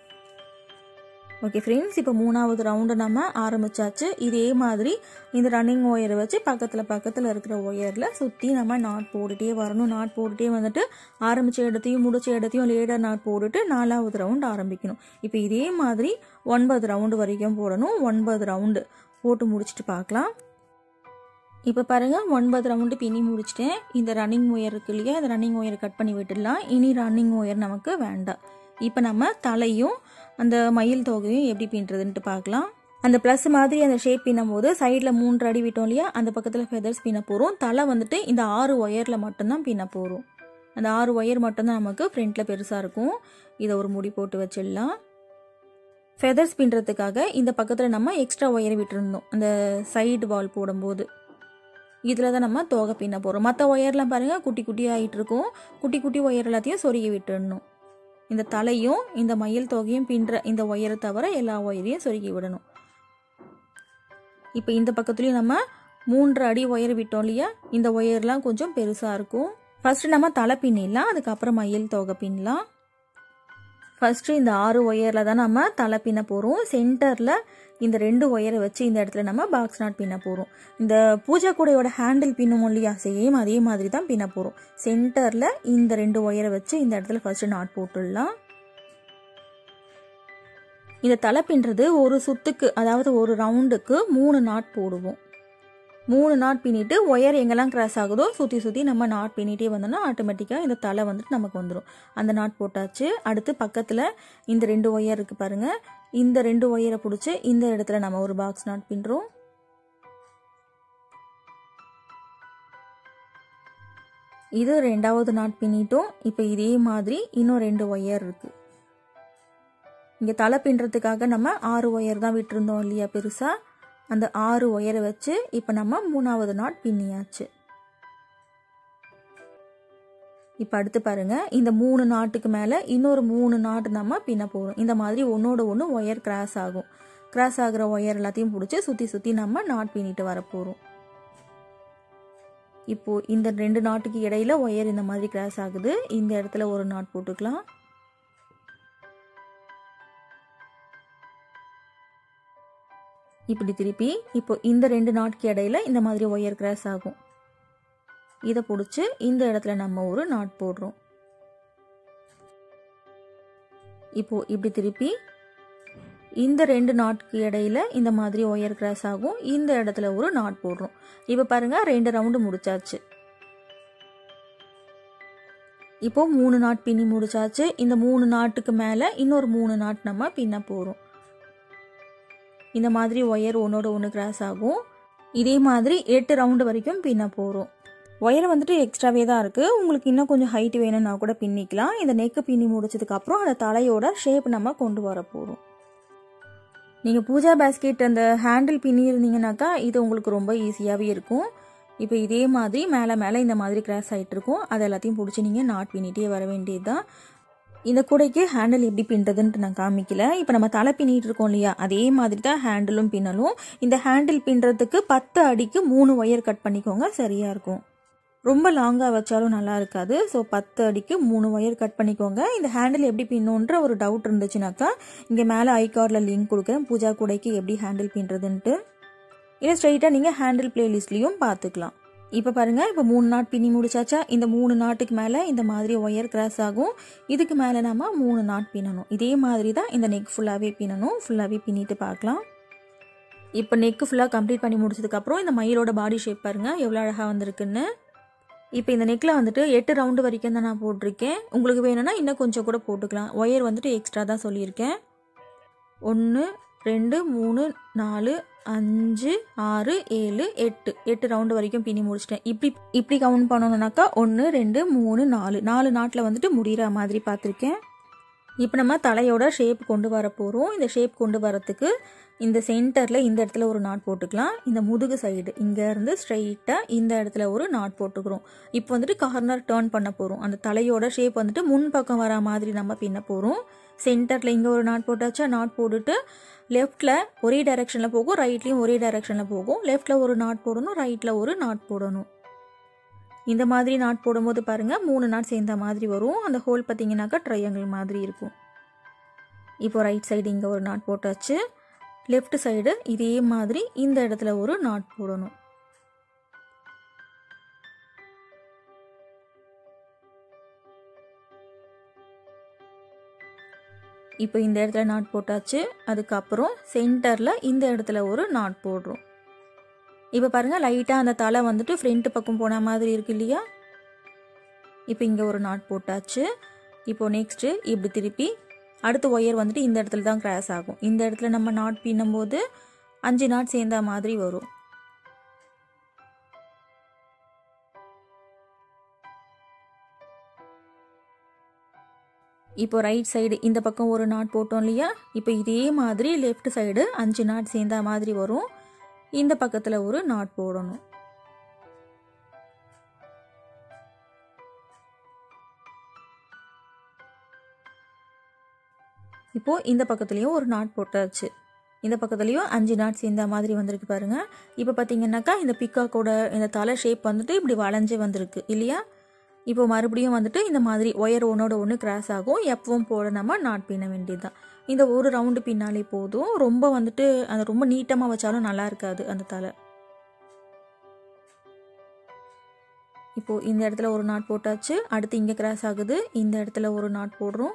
ஓகே ஃப்ரெண்ட்ஸ் இப்போ மூணாவது ரவுண்டு நம்ம ஆரம்பிச்சாச்சு இதே மாதிரி இந்த ரன்னிங் ஒயரை வச்சு பக்கத்தில் பக்கத்தில் இருக்கிற ஒயரில் சுற்றி நம்ம நாட் போட்டுகிட்டே வரணும் நாட் போட்டுகிட்டே வந்துட்டு ஆரம்பித்த இடத்தையும் முடிச்ச இடத்தையும் லேடர் நாட் போட்டுட்டு நாலாவது ரவுண்டு ஆரம்பிக்கணும் இப்போ இதே மாதிரி ஒன்பது ரவுண்டு வரைக்கும் போடணும் ஒன்பது ரவுண்டு போட்டு முடிச்சுட்டு பார்க்கலாம் இப்போ பாருங்கள் ஒன்பது ரவுண்டு பின்னி முடிச்சிட்டேன் இந்த ரன்னிங் ஒயர் இருக்கு இல்லையா இந்த ரன்னிங் ஒயரை கட் பண்ணி விட்டுடலாம் இனி ரன்னிங் ஒயர் நமக்கு வேண்டாம் இப்போ நம்ம தலையும் அந்த மயில் தொகையும் எப்படி பின்னுறதுன்ட்டு பார்க்கலாம் அந்த ப்ளஸ் மாதிரி அந்த ஷேப் பின்னும் போது சைடில் மூன்று அடி விட்டோம் இல்லையா அந்த பக்கத்தில் ஃபெதர்ஸ் பின்ன போகிறோம் தலை வந்துட்டு இந்த ஆறு ஒயரில் மட்டும்தான் பின்ன போகிறோம் அந்த ஆறு ஒயர் மட்டும்தான் நமக்கு ஃப்ரண்ட்டில் பெருசாக இருக்கும் இதை ஒரு முடி போட்டு வச்சிடலாம் ஃபெதர்ஸ் பின்னுறதுக்காக இந்த பக்கத்தில் நம்ம எக்ஸ்ட்ரா ஒயர் விட்டுருந்தோம் அந்த சைடு வால் போடும்போது இதில் தான் நம்ம தோகை பின்ன போகிறோம் மற்ற ஒயர்லாம் பாருங்கள் குட்டி குட்டி ஆகிட்டு இருக்கும் குட்டி குட்டி ஒயர் எல்லாத்தையும் சொருகி விட்டுடணும் இந்த தலையும் இந்த மயில் தொகையும் பின்ற இந்த ஒயரை தவிர எல்லா ஒயரையும் சொருகி விடணும் இப்போ இந்த பக்கத்துலேயும் நம்ம மூன்று அடி ஒயர் விட்டோம் இல்லையா இந்த ஒயர்லாம் கொஞ்சம் பெருசாக இருக்கும் ஃபஸ்ட்டு நம்ம தலை பின்னிடலாம் அதுக்கப்புறம் மயில் தொகை பின்னலாம் ஃபஸ்ட்டு இந்த ஆறு ஒயரில் தான் நம்ம தலை பின்ன போகிறோம் சென்டரில் இந்த ரெண்டு ஒயரை வச்சு இந்த இடத்துல நம்ம பாக்ஸ் நாட் பின்ன போகிறோம் இந்த பூஜா கூடையோட ஹேண்டில் பின்னும் இல்லையா சேம் அதே மாதிரி தான் பின்ன போகிறோம் சென்டரில் இந்த ரெண்டு ஒயரை வச்சு இந்த இடத்துல ஃபஸ்ட்டு நாட் போட்டுடலாம் இந்த தலை பின்றது ஒரு சுத்துக்கு அதாவது ஒரு ரவுண்டுக்கு மூணு நாட் போடுவோம் மூணு நாட் பின்னிட்டு ஒயர் எங்கெல்லாம் கிராஸ் ஆகுதோ சுற்றி சுற்றி நம்ம நாட் பின்னிட்டே வந்தோம்னா ஆட்டோமேட்டிக்காக இந்த தலை வந்துட்டு நமக்கு வந்துடும் அந்த நாட் போட்டாச்சு அடுத்து பக்கத்தில் இந்த ரெண்டு ஒயர் இருக்குது பாருங்கள் இந்த ரெண்டு ஒயரை பிடிச்சி இந்த இடத்துல நம்ம ஒரு பாக்ஸ் நாட் பின்னுறோம் இது ரெண்டாவது நாட் பின்னிட்டோம் இப்போ இதே மாதிரி இன்னும் ரெண்டு ஒயர் இருக்குது இங்கே தலை பின்னுறதுக்காக நம்ம ஆறு ஒயர் தான் விட்டுருந்தோம் இல்லையா பெருசாக அந்த ஆறு ஒயரை வச்சு இப்போ நம்ம மூணாவது நாட் பின்னியாச்சு இப்போ அடுத்து பாருங்க இந்த மூணு நாட்டுக்கு மேலே இன்னொரு மூணு நாட்டு நம்ம பின்ன போகிறோம் இந்த மாதிரி ஒன்றோட ஒன்று ஒயர் கிராஸ் ஆகும் கிராஸ் ஆகிற ஒயர் எல்லாத்தையும் பிடிச்சி சுற்றி சுற்றி நம்ம நாட் பின்னிட்டு வரப்போகிறோம் இப்போ இந்த ரெண்டு நாட்டுக்கு இடையில ஒயர் இந்த மாதிரி கிராஸ் ஆகுது இந்த இடத்துல ஒரு நாட் போட்டுக்கலாம் இப்படி திருப்பி இப்போ இந்த ரெண்டு நாட்கு இடையில இந்த மாதிரி ஒயர் கிராஸ் ஆகும் இதை பிடிச்சி இந்த இடத்துல நம்ம ஒரு நாட் போடுறோம் இப்போ இப்படி திருப்பி இந்த ரெண்டு நாட்கு இடையில இந்த மாதிரி ஒயர் கிராஸ் ஆகும் இந்த இடத்துல ஒரு நாட் போடுறோம் இப்போ பாருங்க ரெண்டு ரவுண்டு முடிச்சாச்சு இப்போ மூணு நாட் பின்னி முடிச்சாச்சு இந்த மூணு நாட்டுக்கு மேலே இன்னொரு மூணு நாட் நம்ம பின்ன போகிறோம் இந்த மாதிரி ஒயர் ஒன்றோட ஒன்று கிராஸ் ஆகும் இதே மாதிரி எட்டு ரவுண்டு வரைக்கும் பின்ன போகிறோம் ஒயர் வந்துட்டு எக்ஸ்ட்ராவே தான் இருக்குது உங்களுக்கு இன்னும் கொஞ்சம் ஹைட் வேணும்னா கூட பின்னிக்கலாம் இந்த நெக்கு பின்னி முடிச்சதுக்கப்புறம் அந்த தலையோட ஷேப் நம்ம கொண்டு வர போகிறோம் நீங்கள் பூஜா பேஸ்கெட் அந்த ஹேண்டில் பின்னி இருந்தீங்கன்னாக்கா இது உங்களுக்கு ரொம்ப ஈஸியாகவே இருக்கும் இப்போ இதே மாதிரி மேலே மேலே இந்த மாதிரி கிராஸ் ஆகிட்டு இருக்கும் அது எல்லாத்தையும் பிடிச்சி நீங்கள் நாட் பின்னிட்டே வர வேண்டியது தான் இந்த கூடைக்கு ஹேண்டில் எப்படி பின்னுறதுன்ட்டு நான் காமிக்கல இப்போ நம்ம தலை பின்னிட்டு இருக்கோம் இல்லையா அதே மாதிரி தான் ஹேண்டிலும் பின்னலும் இந்த ஹேண்டில் பின்னுறதுக்கு பத்து அடிக்கு மூணு ஒயர் கட் பண்ணிக்கோங்க சரியாக இருக்கும் ரொம்ப லாங்காக வச்சாலும் நல்லா இருக்காது ஸோ பத்து அடிக்கு மூணு ஒயர் கட் பண்ணிக்கோங்க இந்த ஹேண்டில் எப்படி பின்னுன்ற ஒரு டவுட் இருந்துச்சுனாக்கா இங்கே மேலே ஐ கார்டில் லிங்க் கொடுக்குறேன் பூஜா கூடைக்கு எப்படி ஹேண்டில் பின்னுறதுன்ட்டு இல்லை ஸ்ட்ரைட்டாக நீங்கள் ஹேண்டில் பிளேலிஸ்ட்லேயும் பார்த்துக்கலாம் இப்போ பாருங்கள் இப்போ மூணு நாட் பின்னி முடிச்சாச்சா இந்த மூணு நாட்டுக்கு மேலே இந்த மாதிரி ஒயர் கிராஸ் ஆகும் இதுக்கு மேலே நம்ம மூணு நாட் பின்னணும் இதே மாதிரி தான் இந்த நெக் ஃபுல்லாகவே பின்னணும் ஃபுல்லாகவே பின்னிட்டு பார்க்கலாம் இப்போ நெக்கு ஃபுல்லாக கம்ப்ளீட் பண்ணி முடிச்சதுக்கப்புறம் இந்த மயிலோட பாடி ஷேப் பாருங்கள் எவ்வளோ அழகாக வந்திருக்குன்னு இப்போ இந்த நெக்கில் வந்துட்டு எட்டு ரவுண்டு வரைக்கும் தான் நான் போட்டிருக்கேன் உங்களுக்கு வேணும்னா இன்னும் கொஞ்சம் கூட போட்டுக்கலாம் ஒயர் வந்துட்டு எக்ஸ்ட்ரா தான் சொல்லியிருக்கேன் ஒன்று ரெண்டு மூணு நாலு அஞ்சு ஆறு ஏழு எட்டு எட்டு ரவுண்டு வரைக்கும் பின்னி முடிச்சிட்டேன் இப்படி இப்படி கவுண்ட் பண்ணணும்னாக்கா ஒன்று ரெண்டு மூணு நாலு நாலு நாட்டில் வந்துட்டு முடிகிற மாதிரி பார்த்துருக்கேன் இப்போ நம்ம தலையோட ஷேப் கொண்டு வர போகிறோம் இந்த ஷேப் கொண்டு வரத்துக்கு இந்த சென்டரில் இந்த இடத்துல ஒரு நாட் போட்டுக்கலாம் இந்த முதுகு சைடு இங்கேருந்து ஸ்ட்ரைட்டாக இந்த இடத்துல ஒரு நாட் போட்டுக்கிறோம் இப்போ வந்துட்டு கார்னர் டேர்ன் பண்ண போகிறோம் அந்த தலையோட ஷேப் வந்துட்டு முன் பக்கம் வர மாதிரி நம்ம பின்ன போகிறோம் சென்டரில் இங்கே ஒரு நாட் போட்டாச்சா நாட் போட்டுட்டு லெஃப்டில் ஒரே டைரெக்ஷனில் போகும் ரைட்லேயும் ஒரே டைரெக்ஷனில் போகும் லெஃப்டில் ஒரு நாட் போடணும் ரைட்டில் ஒரு நாட் போடணும் இந்த மாதிரி நாட் போடும்போது பாருங்கள் மூணு நாட் சேர்ந்த மாதிரி வரும் அந்த ஹோல் பார்த்தீங்கன்னாக்கா ட்ரையாங்கிள் மாதிரி இருக்கும் இப்போ ரைட் சைடு இங்கே ஒரு நாட் போட்டாச்சு லெஃப்ட் சைடு இதே மாதிரி இந்த இடத்துல ஒரு நாட் போடணும் இப்போ இந்த இடத்துல நாட் போட்டாச்சு அதுக்கப்புறம் சென்டரில் இந்த இடத்துல ஒரு நாட் போடுறோம் இப்போ பாருங்கள் லைட்டாக அந்த தலை வந்துட்டு ஃப்ரண்ட் பக்கம் போன மாதிரி இருக்கு இல்லையா இப்போ இங்கே ஒரு நாட் போட்டாச்சு இப்போ நெக்ஸ்ட்டு இப்படி திருப்பி அடுத்த ஒயர் வந்துட்டு இந்த இடத்துல தான் கிராஸ் ஆகும் இந்த இடத்துல நம்ம நாட் பின்னும்போது அஞ்சு நாட் சேர்ந்த மாதிரி வரும் இப்போ ரைட் சைடு இந்த பக்கம் ஒரு நாட் போட்டோம் இல்லையா இப்போ இதே மாதிரி லெஃப்ட் சைடு அஞ்சு நாட் சேர்ந்த மாதிரி வரும் இந்த பக்கத்தில் ஒரு நாட் போடணும் இப்போ இந்த பக்கத்துலேயும் ஒரு நாட் போட்டாச்சு இந்த பக்கத்துலேயும் அஞ்சு நாட் சேர்ந்த மாதிரி வந்திருக்கு பாருங்க இப்போ பார்த்தீங்கன்னாக்கா இந்த பிக்காக்கோட இந்த தலை ஷேப் வந்துட்டு இப்படி வளைஞ்சு வந்திருக்கு இல்லையா இப்போ மறுபடியும் வந்துட்டு இந்த மாதிரி ஒயர் ஒன்றோட ஒன்று கிராஸ் ஆகும் எப்பவும் போட நம்ம நாட் பின்ன வேண்டியதுதான் இந்த ஒரு ரவுண்டு பின்னாலே போதும் ரொம்ப வந்துட்டு அந்த ரொம்ப நீட்டமாக வச்சாலும் நல்லா இருக்காது அந்த தலை இப்போ இந்த இடத்துல ஒரு நாட் போட்டாச்சு அடுத்து இங்கே கிராஸ் ஆகுது இந்த இடத்துல ஒரு நாட் போடுறோம்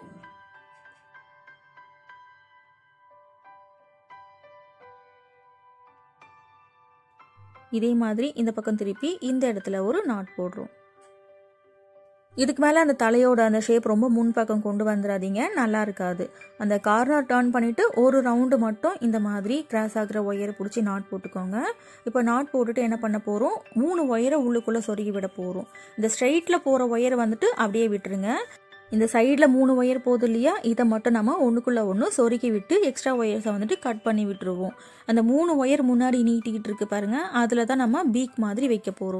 இதே மாதிரி இந்த பக்கம் திருப்பி இந்த இடத்துல ஒரு நாட் போடுறோம் இதுக்கு மேலே அந்த தலையோட அந்த ஷேப் ரொம்ப முன்பக்கம் கொண்டு வந்துடாதீங்க நல்லா இருக்காது அந்த கார்னர் டர்ன் பண்ணிவிட்டு ஒரு ரவுண்டு மட்டும் இந்த மாதிரி கிராஸ் ஆகிற ஒயரை பிடிச்சி நாட் போட்டுக்கோங்க இப்போ நாட் போட்டுட்டு என்ன பண்ண போகிறோம் மூணு ஒயரை உள்ளுக்குள்ளே சொருகி விட போகிறோம் இந்த ஸ்ட்ரைட்டில் போகிற ஒயரை வந்துட்டு அப்படியே விட்டுருங்க இந்த சைடில் மூணு ஒயர் போகுது இல்லையா இதை மட்டும் நம்ம ஒன்றுக்குள்ளே ஒன்று சொருக்கி விட்டு எக்ஸ்ட்ரா ஒயர்ஸை வந்துட்டு கட் பண்ணி விட்டுருவோம் அந்த மூணு ஒயர் முன்னாடி நீட்டிக்கிட்டு இருக்கு பாருங்கள் அதில் தான் நம்ம பீக் மாதிரி வைக்க போகிறோம்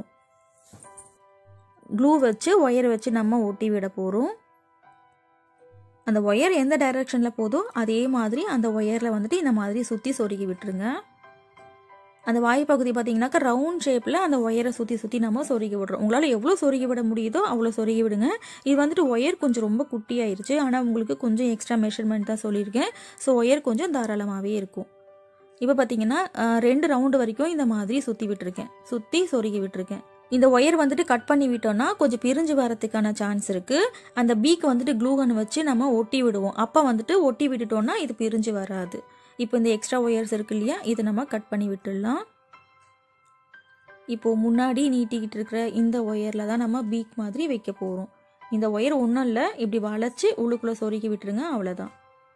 க்ளூ வச்சு ஒயர் வச்சு நம்ம ஒட்டி விட போகிறோம் அந்த ஒயர் எந்த டைரக்ஷனில் போதோ அதே மாதிரி அந்த ஒயரில் வந்துட்டு இந்த மாதிரி சுற்றி சொருகி விட்டுருங்க அந்த வாய் பகுதி பார்த்தீங்கன்னாக்கா ரவுண்ட் ஷேப்பில் அந்த ஒயரை சுற்றி சுற்றி நம்ம சொருகி விடுறோம் உங்களால் எவ்வளோ சொருகி விட முடியுதோ அவ்வளோ சொருகி விடுங்க இது வந்துட்டு ஒயர் கொஞ்சம் ரொம்ப குட்டியாயிருச்சு ஆனால் உங்களுக்கு கொஞ்சம் எக்ஸ்ட்ரா மெஷர்மெண்ட் தான் சொல்லியிருக்கேன் ஸோ ஒயர் கொஞ்சம் தாராளமாகவே இருக்கும் இப்போ பார்த்தீங்கன்னா ரெண்டு ரவுண்டு வரைக்கும் இந்த மாதிரி சுற்றி விட்டுருக்கேன் சுற்றி சொருகி விட்டுருக்கேன் இந்த ஒயர் வந்துட்டு கட் பண்ணி விட்டோம்னா கொஞ்சம் பிரிஞ்சு வரதுக்கான சான்ஸ் இருக்குது அந்த பீக் வந்துட்டு க்ளூகன் வச்சு நம்ம ஒட்டி விடுவோம் அப்போ வந்துட்டு ஒட்டி விட்டுட்டோம்னா இது பிரிஞ்சு வராது இப்போ இந்த எக்ஸ்ட்ரா ஒயர்ஸ் இருக்கு இல்லையா இதை நம்ம கட் பண்ணி விட்டுடலாம் இப்போது முன்னாடி நீட்டிக்கிட்டு இருக்கிற இந்த ஒயரில் தான் நம்ம பீக் மாதிரி வைக்க போகிறோம் இந்த ஒயர் ஒன்றும் இல்லை இப்படி வளைச்சி உள்ளுக்குள்ளே சொருகி விட்டுருங்க அவ்வளோதான்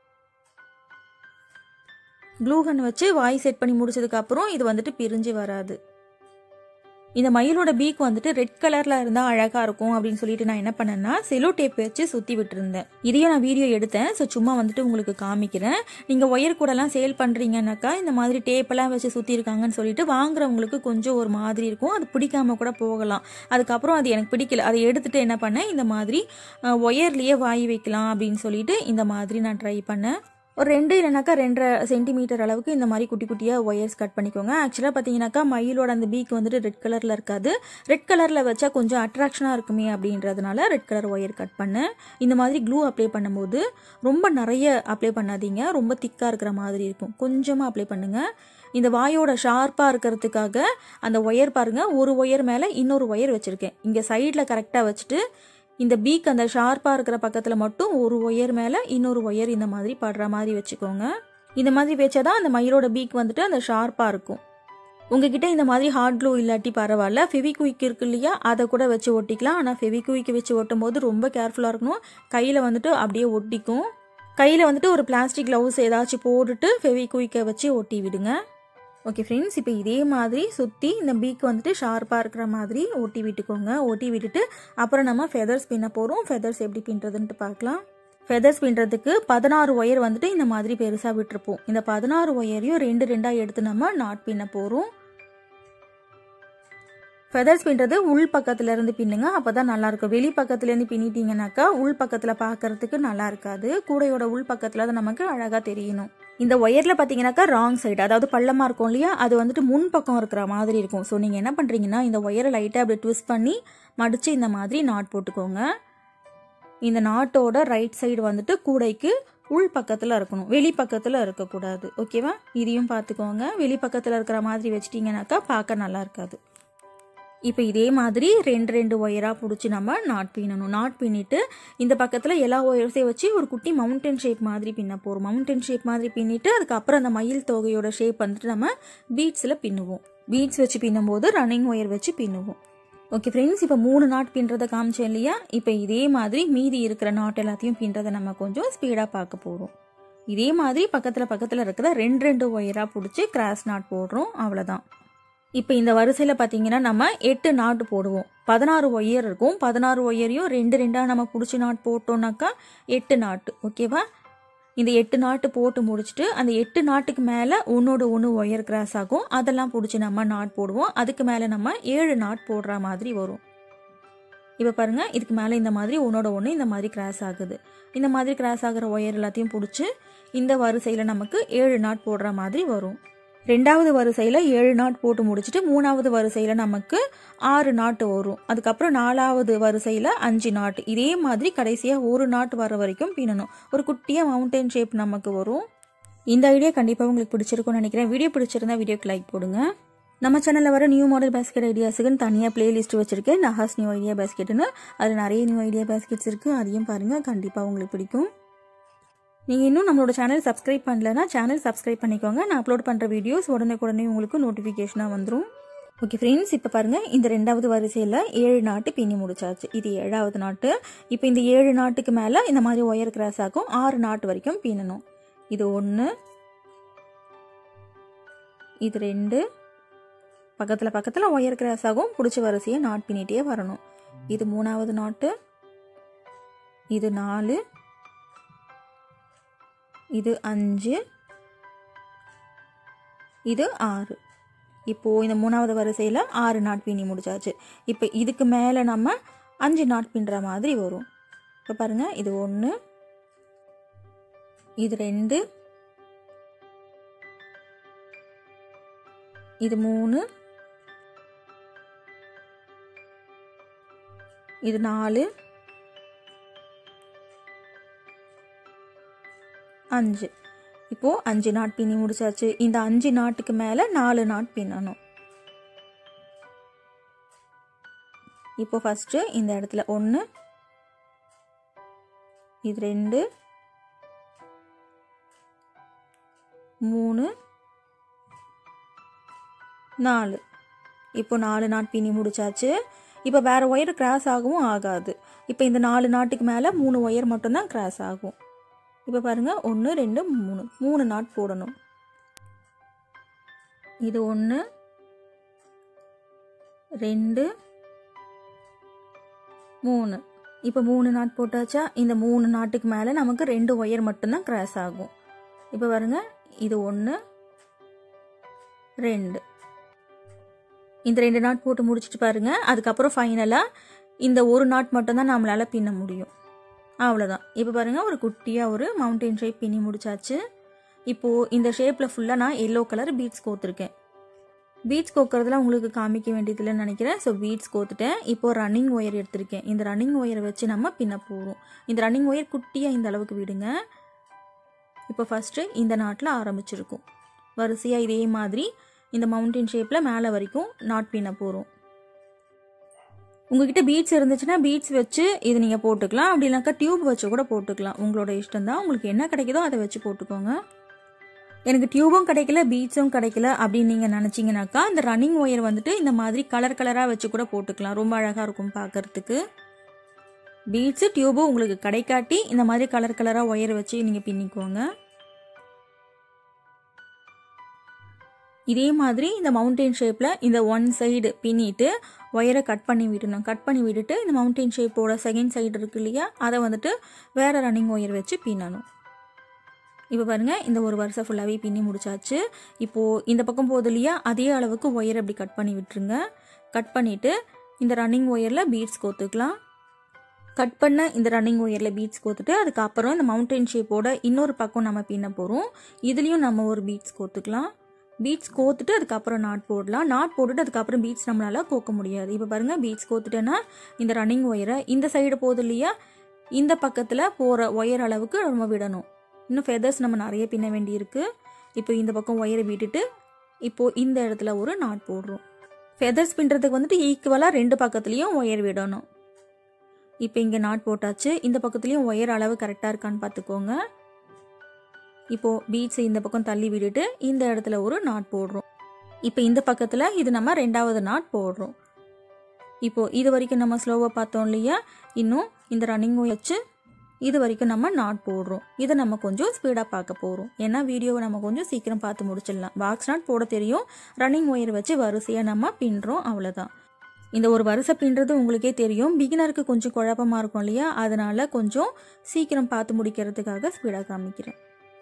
க்ளூகன் வச்சு வாய் செட் பண்ணி முடிச்சதுக்கப்புறம் இது வந்துட்டு பிரிஞ்சு வராது இந்த மயிலோட பீக் வந்துட்டு ரெட் கலர்ல இருந்தா அழகா இருக்கும் அப்படின்னு சொல்லிட்டு நான் என்ன பண்ணேன்னா செலோ டேப் வச்சு சுத்தி விட்டுருந்தேன் இதையும் நான் வீடியோ எடுத்தேன் ஸோ சும்மா வந்துட்டு உங்களுக்கு காமிக்கிறேன் நீங்க ஒயர் கூடலாம் சேல் பண்றீங்கன்னாக்கா இந்த மாதிரி டேப் எல்லாம் வச்சு சுத்தி இருக்காங்கன்னு சொல்லிட்டு வாங்குறவங்களுக்கு கொஞ்சம் ஒரு மாதிரி இருக்கும் அது பிடிக்காம கூட போகலாம் அதுக்கப்புறம் அது எனக்கு பிடிக்கல அதை எடுத்துட்டு என்ன பண்ணேன் இந்த மாதிரி ஒயர்லயே வாய் வைக்கலாம் அப்படின்னு சொல்லிட்டு இந்த மாதிரி நான் ட்ரை பண்ணேன் ஒரு ரெண்டு இல்லைனாக்கா ரெண்டரை சென்டிமீட்டர் அளவுக்கு இந்த மாதிரி குட்டி குட்டியாக ஒயர்ஸ் கட் பண்ணிக்கோங்க ஆக்சுவலாக பார்த்தீங்கன்னாக்கா மயிலோட அந்த பீக் வந்துட்டு ரெட் கலரில் இருக்காது ரெட் கலரில் வச்சா கொஞ்சம் அட்ராக்ஷனாக இருக்குமே அப்படின்றதுனால ரெட் கலர் ஒயர் கட் பண்ணேன் இந்த மாதிரி க்ளூ அப்ளை பண்ணும்போது ரொம்ப நிறைய அப்ளை பண்ணாதீங்க ரொம்ப திக்காக இருக்கிற மாதிரி இருக்கும் கொஞ்சமாக அப்ளை பண்ணுங்கள் இந்த வாயோட ஷார்ப்பாக இருக்கிறதுக்காக அந்த ஒயர் பாருங்கள் ஒரு ஒயர் மேலே இன்னொரு ஒயர் வச்சுருக்கேன் இங்கே சைடில் கரெக்டாக வச்சுட்டு இந்த பீக் அந்த ஷார்ப்பாக இருக்கிற பக்கத்தில் மட்டும் ஒரு ஒயர் மேலே இன்னொரு ஒயர் இந்த மாதிரி படுற மாதிரி வச்சுக்கோங்க இந்த மாதிரி வச்சாதான் அந்த மயிலோட பீக் வந்துட்டு அந்த ஷார்ப்பாக இருக்கும் உங்ககிட்ட இந்த மாதிரி ஹார்ட் க்ளூ இல்லாட்டி பரவாயில்ல ஃபெவிக்விக் இருக்கு இல்லையா அதை கூட வச்சு ஒட்டிக்கலாம் ஆனால் ஃபெவிக்விக் வச்சு ஒட்டும் போது ரொம்ப கேர்ஃபுல்லாக இருக்கணும் கையில் வந்துட்டு அப்படியே ஒட்டிக்கும் கையில் வந்துட்டு ஒரு பிளாஸ்டிக் க்ளவுஸ் ஏதாச்சும் போட்டுட்டு ஃபெவிக்விக்கை வச்சு ஒட்டி விடுங்க ஓகே ஃப்ரெண்ட்ஸ் இப்போ இதே மாதிரி சுற்றி இந்த பீக் வந்துட்டு ஷார்ப்பாக இருக்கிற மாதிரி ஒட்டி விட்டுக்கோங்க ஒட்டி விட்டுட்டு அப்புறம் நம்ம ஃபெதர்ஸ் பின்ன போகிறோம் ஃபெதர்ஸ் எப்படி பின்னுறதுன்ட்டு பார்க்கலாம் ஃபெதர்ஸ் பின்னுறதுக்கு பதினாறு ஒயர் வந்துட்டு இந்த மாதிரி பெருசாக விட்டுருப்போம் இந்த பதினாறு ஒயரையும் ரெண்டு ரெண்டாக எடுத்து நம்ம நாட் பின்ன போகிறோம் ஃபெதர்ஸ் பின்றது உள் பக்கத்துல இருந்து பின்னுங்க அப்பதான் நல்லா இருக்கும் வெளி பக்கத்துல இருந்து பின்னிட்டீங்கன்னாக்கா உள் பக்கத்துல பார்க்கறதுக்கு நல்லா இருக்காது கூடையோட உள் பக்கத்துல தான் நமக்கு அழகா தெரியணும் இந்த ஒயர்ல பாத்தீங்கன்னாக்கா ராங் சைடு அதாவது பள்ளமா இருக்கும் இல்லையா அது வந்துட்டு முன் பக்கம் இருக்கிற மாதிரி இருக்கும் ஸோ நீங்க என்ன பண்றீங்கன்னா இந்த ஒயரை லைட்டா அப்படி ட்விஸ்ட் பண்ணி மடிச்சு இந்த மாதிரி நாட் போட்டுக்கோங்க இந்த நாட்டோட ரைட் சைடு வந்துட்டு கூடைக்கு உள் பக்கத்தில் இருக்கணும் வெளி பக்கத்தில் இருக்கக்கூடாது ஓகேவா இதையும் பார்த்துக்கோங்க வெளி பக்கத்தில் இருக்கிற மாதிரி வச்சிட்டிங்கனாக்கா பார்க்க நல்லா இருக்காது இப்போ இதே மாதிரி ரெண்டு ரெண்டு ஒயராக பிடிச்சி நம்ம நாட் பின்னணும் நாட் பின்னிட்டு இந்த பக்கத்தில் எல்லா ஒயர்ஸையும் வச்சு ஒரு குட்டி மவுண்டன் ஷேப் மாதிரி பின்ன போகிறோம் மவுண்டன் ஷேப் மாதிரி பின்னிட்டு அதுக்கப்புறம் அந்த மயில் தொகையோட ஷேப் வந்துட்டு நம்ம பீட்ஸில் பின்னுவோம் பீட்ஸ் வச்சு பின்னும்போது ரன்னிங் ஒயர் வச்சு பின்னுவோம் ஓகே ஃப்ரெண்ட்ஸ் இப்போ மூணு நாட் பின்றதை காமிச்சேன் இல்லையா இப்போ இதே மாதிரி மீதி இருக்கிற நாட் எல்லாத்தையும் பின்றதை நம்ம கொஞ்சம் ஸ்பீடாக பார்க்க போகிறோம் இதே மாதிரி பக்கத்தில் பக்கத்தில் இருக்கிற ரெண்டு ரெண்டு ஒயராக பிடிச்சி கிராஸ் நாட் போடுறோம் அவ்வளோதான் இப்போ இந்த வரிசையில் பார்த்தீங்கன்னா நம்ம எட்டு நாட்டு போடுவோம் பதினாறு ஒயர் இருக்கும் பதினாறு ஒயரையும் ரெண்டு ரெண்டாக நம்ம பிடிச்சி நாட் போட்டோம்னாக்கா எட்டு நாட்டு ஓகேவா இந்த எட்டு நாட்டு போட்டு முடிச்சுட்டு அந்த எட்டு நாட்டுக்கு மேலே ஒன்னோட ஒன்று ஒயர் கிராஸ் ஆகும் அதெல்லாம் பிடிச்சி நம்ம நாட் போடுவோம் அதுக்கு மேலே நம்ம ஏழு நாட் போடுற மாதிரி வரும் இப்போ பாருங்க இதுக்கு மேலே இந்த மாதிரி ஒன்னோட ஒன்று இந்த மாதிரி கிராஸ் ஆகுது இந்த மாதிரி கிராஸ் ஆகிற ஒயர் எல்லாத்தையும் பிடிச்சி இந்த வரிசையில் நமக்கு ஏழு நாட் போடுற மாதிரி வரும் ரெண்டாவது வரிசையில் ஏழு நாட் போட்டு முடிச்சுட்டு மூணாவது வரிசையில் நமக்கு ஆறு நாட்டு வரும் அதுக்கப்புறம் நாலாவது வரிசையில் அஞ்சு நாட் இதே மாதிரி கடைசியாக ஒரு நாட் வர வரைக்கும் பின்னணும் ஒரு குட்டியாக மவுண்டன் ஷேப் நமக்கு வரும் இந்த ஐடியா கண்டிப்பாக உங்களுக்கு பிடிச்சிருக்கும்னு நினைக்கிறேன் வீடியோ பிடிச்சிருந்தா வீடியோக்கு லைக் போடுங்க நம்ம சேனலில் வர நியூ மாடல் பேஸ்கெட் ஐடியாஸுக்குன்னு தனியாக பிளேலிஸ்ட் வச்சுருக்கேன் நஹாஸ் நியூ ஐடியா பேஸ்கெட்டுன்னு அதில் நிறைய நியூ ஐடியா பேஸ்கெட்ஸ் இருக்குது அதையும் பாருங்கள் கண்டிப்பாக உங்களுக்கு பிடிக்கும் நீங்கள் இன்னும் நம்மளோட சேனல் சப்ஸ்கிரைப் பண்ணலன்னா சேனல் சப்ஸ்கிரைப் பண்ணிக்கோங்க நான் அப்லோட் பண்ணுற வீடியோஸ் உடனே உடனே உங்களுக்கு நோட்டிஃபிகேஷனாக வந்துடும் ஓகே ஃப்ரெண்ட்ஸ் இப்போ பாருங்கள் இந்த ரெண்டாவது வரிசையில் ஏழு நாட்டு பின்னி முடிச்சாச்சு இது ஏழாவது நாட்டு இப்போ இந்த ஏழு நாட்டுக்கு மேலே இந்த மாதிரி ஒயர் கிராஸ் ஆகும் ஆறு நாட்டு வரைக்கும் பின்னணும் இது ஒன்று இது ரெண்டு பக்கத்தில் பக்கத்தில் ஒயர் கிராஸ் ஆகும் பிடிச்ச வரிசையை நாட் பின்னிட்டே வரணும் இது மூணாவது நாட்டு இது நாலு இது அஞ்சு இது ஆறு இப்போது இந்த மூணாவது வரிசையில் ஆறு நாட் பின்னி முடிச்சாச்சு இப்போ இதுக்கு மேலே நம்ம அஞ்சு நாட் பின்னுற மாதிரி வரும் இப்போ பாருங்கள் இது ஒன்று இது ரெண்டு இது மூணு இது நாலு அஞ்சு இப்போது அஞ்சு நாட் பின்னி முடிச்சாச்சு இந்த அஞ்சு நாட்டுக்கு மேலே நாலு நாட் பின்னணும் இப்போ ஃபஸ்ட்டு இந்த இடத்துல ஒன்று இது ரெண்டு மூணு நாலு இப்போ நாலு நாட் பின்னி முடிச்சாச்சு இப்போ வேறு ஒயர் கிராஸ் ஆகவும் ஆகாது இப்போ இந்த நாலு நாட்டுக்கு மேலே மூணு ஒயர் மட்டும்தான் கிராஸ் ஆகும் இப்போ பாருங்கள் ஒன்று ரெண்டு மூணு மூணு நாட் போடணும் இது ஒன்று ரெண்டு மூணு இப்போ மூணு நாட் போட்டாச்சா இந்த மூணு நாட்டுக்கு மேலே நமக்கு ரெண்டு ஒயர் மட்டும்தான் கிராஸ் ஆகும் இப்போ பாருங்க இது ஒன்று ரெண்டு இந்த ரெண்டு நாட் போட்டு முடிச்சுட்டு பாருங்க அதுக்கப்புறம் ஃபைனலாக இந்த ஒரு நாட் மட்டும்தான் நம்மளால் பின்ன முடியும் அவ்வளோதான் இப்போ பாருங்கள் ஒரு குட்டியாக ஒரு மவுண்டைன் ஷேப் பின்னி முடிச்சாச்சு இப்போது இந்த ஷேப்பில் ஃபுல்லாக நான் எல்லோ கலர் பீட்ஸ் கோத்துருக்கேன் பீட்ஸ் கோக்கிறதுலாம் உங்களுக்கு காமிக்க வேண்டியதில்லைன்னு நினைக்கிறேன் ஸோ பீட்ஸ் கோத்துட்டேன் இப்போது ரன்னிங் ஒயர் எடுத்திருக்கேன் இந்த ரன்னிங் ஒயரை வச்சு நம்ம பின்ன போகிறோம் இந்த ரன்னிங் ஒயர் குட்டியாக இந்த அளவுக்கு விடுங்க இப்போ ஃபஸ்ட்டு இந்த நாட்டில் ஆரம்பிச்சிருக்கும் வரிசையாக இதே மாதிரி இந்த மவுண்டன் ஷேப்பில் மேலே வரைக்கும் நாட் பின்ன போகிறோம் உங்ககிட்ட பீட்ஸ் இருந்துச்சுன்னா பீட்ஸ் வச்சு இது நீங்கள் போட்டுக்கலாம் அப்படி இல்லைனாக்கா டியூப் வச்சு கூட போட்டுக்கலாம் உங்களோட இஷ்டம் தான் உங்களுக்கு என்ன கிடைக்குதோ அதை வச்சு போட்டுக்கோங்க எனக்கு டியூபும் கிடைக்கல பீட்ஸும் கிடைக்கல அப்படின்னு நீங்கள் நினச்சிங்கனாக்கா இந்த ரன்னிங் ஒயர் வந்துட்டு இந்த மாதிரி கலர் கலராக வச்சு கூட போட்டுக்கலாம் ரொம்ப அழகாக இருக்கும் பார்க்கறதுக்கு பீட்ஸு டியூபும் உங்களுக்கு கிடைக்காட்டி இந்த மாதிரி கலர் கலராக ஒயர் வச்சு நீங்கள் பின்னிக்கோங்க இதே மாதிரி இந்த மவுண்டன் ஷேப்பில் இந்த ஒன் சைடு பின்னிட்டு ஒயரை கட் பண்ணி விடணும் கட் பண்ணி விட்டுட்டு இந்த மவுண்டன் ஷேப்போட செகண்ட் சைடு இருக்கு இல்லையா அதை வந்துட்டு வேறு ரன்னிங் ஒயர் வச்சு பின்னணும் இப்போ பாருங்கள் இந்த ஒரு வருஷம் ஃபுல்லாகவே பின்னி முடிச்சாச்சு இப்போது இந்த பக்கம் போகுது இல்லையா அதே அளவுக்கு ஒயர் அப்படி கட் பண்ணி விட்டுருங்க கட் பண்ணிவிட்டு இந்த ரன்னிங் ஒயரில் பீட்ஸ் கோத்துக்கலாம் கட் பண்ண இந்த ரன்னிங் ஒயரில் பீட்ஸ் கோத்துட்டு அதுக்கப்புறம் இந்த மவுண்டன் ஷேப்போட இன்னொரு பக்கம் நம்ம பின்ன போகிறோம் இதுலேயும் நம்ம ஒரு பீட்ஸ் கோத்துக்கலாம் பீட்ஸ் கோத்துட்டு அதுக்கப்புறம் நாட் போடலாம் நாட் போட்டுட்டு அதுக்கப்புறம் பீட்ஸ் நம்மளால் கோக்க முடியாது இப்போ பாருங்கள் பீட்ஸ் கோத்துட்டேன்னா இந்த ரன்னிங் ஒயரை இந்த சைடு போகுது இல்லையா இந்த பக்கத்தில் போகிற ஒயர் அளவுக்கு நம்ம விடணும் இன்னும் ஃபெதர்ஸ் நம்ம நிறைய பின்ன வேண்டியிருக்கு இப்போ இந்த பக்கம் ஒயரை விட்டுட்டு இப்போது இந்த இடத்துல ஒரு நாட் போடுறோம் ஃபெதர்ஸ் பின்னுறதுக்கு வந்துட்டு ஈக்குவலாக ரெண்டு பக்கத்துலேயும் ஒயர் விடணும் இப்போ இங்கே நாட் போட்டாச்சு இந்த பக்கத்துலேயும் ஒயர் அளவு கரெக்டாக இருக்கான்னு பார்த்துக்கோங்க இப்போது பீட்ஸை இந்த பக்கம் தள்ளி விட்டுட்டு இந்த இடத்துல ஒரு நாட் போடுறோம் இப்போ இந்த பக்கத்தில் இது நம்ம ரெண்டாவது நாட் போடுறோம் இப்போது இது வரைக்கும் நம்ம ஸ்லோவாக பார்த்தோம் இல்லையா இன்னும் இந்த ரன்னிங் வச்சு இது வரைக்கும் நம்ம நாட் போடுறோம் இதை நம்ம கொஞ்சம் ஸ்பீடாக பார்க்க போகிறோம் ஏன்னா வீடியோவை நம்ம கொஞ்சம் சீக்கிரம் பார்த்து முடிச்சிடலாம் பாக்ஸ் நாட் போட தெரியும் ரன்னிங் ஒயர் வச்சு வரிசையாக நம்ம பின்னுறோம் அவ்வளோதான் இந்த ஒரு வரிசை பின்னுறது உங்களுக்கே தெரியும் பிகினருக்கு கொஞ்சம் குழப்பமாக இருக்கும் இல்லையா அதனால கொஞ்சம் சீக்கிரம் பார்த்து முடிக்கிறதுக்காக ஸ்பீடாக காமிக்கிறேன்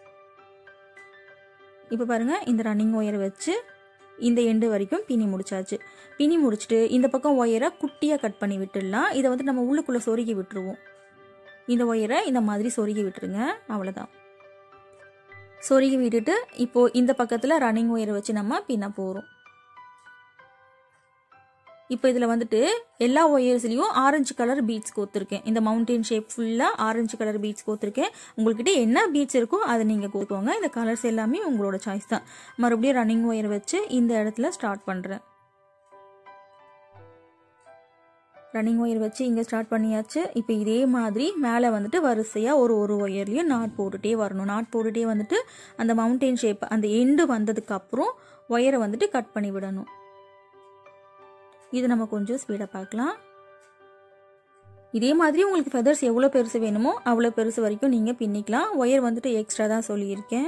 இப்போ பாருங்கள் இந்த ரன்னிங் ஒயரை வச்சு இந்த எண்டு வரைக்கும் பின்னி முடிச்சாச்சு பின்னி முடிச்சுட்டு இந்த பக்கம் ஒயரை குட்டியாக கட் பண்ணி விட்டுடலாம் இதை வந்து நம்ம உள்ளுக்குள்ளே சொருகி விட்டுருவோம் இந்த ஒயரை இந்த மாதிரி சொருகி விட்டுருங்க அவ்வளோதான் சொருகி விட்டுட்டு இப்போது இந்த பக்கத்தில் ரன்னிங் ஒயரை வச்சு நம்ம பின்ன போகிறோம் இப்போ இதில் வந்துட்டு எல்லா ஒயர்ஸ்லேயும் ஆரஞ்சு கலர் பீட்ஸ் கோத்துருக்கேன் இந்த மவுண்டன் ஷேப் ஃபுல்லாக ஆரஞ்சு கலர் பீட்ஸ் கோத்துருக்கேன் உங்கள்கிட்ட என்ன பீட்ஸ் இருக்கோ அதை நீங்கள் கோத்துவாங்க இந்த கலர்ஸ் எல்லாமே உங்களோட சாய்ஸ் தான் மறுபடியும் ரன்னிங் ஒயர் வச்சு இந்த இடத்துல ஸ்டார்ட் பண்ணுறேன் ரன்னிங் ஒயர் வச்சு இங்கே ஸ்டார்ட் பண்ணியாச்சு இப்போ இதே மாதிரி மேலே வந்துட்டு வரிசையாக ஒரு ஒரு ஒயர்லேயும் நாட் போட்டுகிட்டே வரணும் நாட் போட்டுகிட்டே வந்துட்டு அந்த மவுண்டன் ஷேப் அந்த எண்டு வந்ததுக்கப்புறம் ஒயரை வந்துட்டு கட் பண்ணி விடணும் இது நம்ம கொஞ்சம் ஸ்பீடாக பார்க்கலாம் இதே மாதிரி உங்களுக்கு ஃபெதர்ஸ் எவ்வளோ பெருசு வேணுமோ அவ்வளோ பெருசு வரைக்கும் நீங்கள் பின்னிக்கலாம் ஒயர் வந்துட்டு எக்ஸ்ட்ரா தான் சொல்லியிருக்கேன்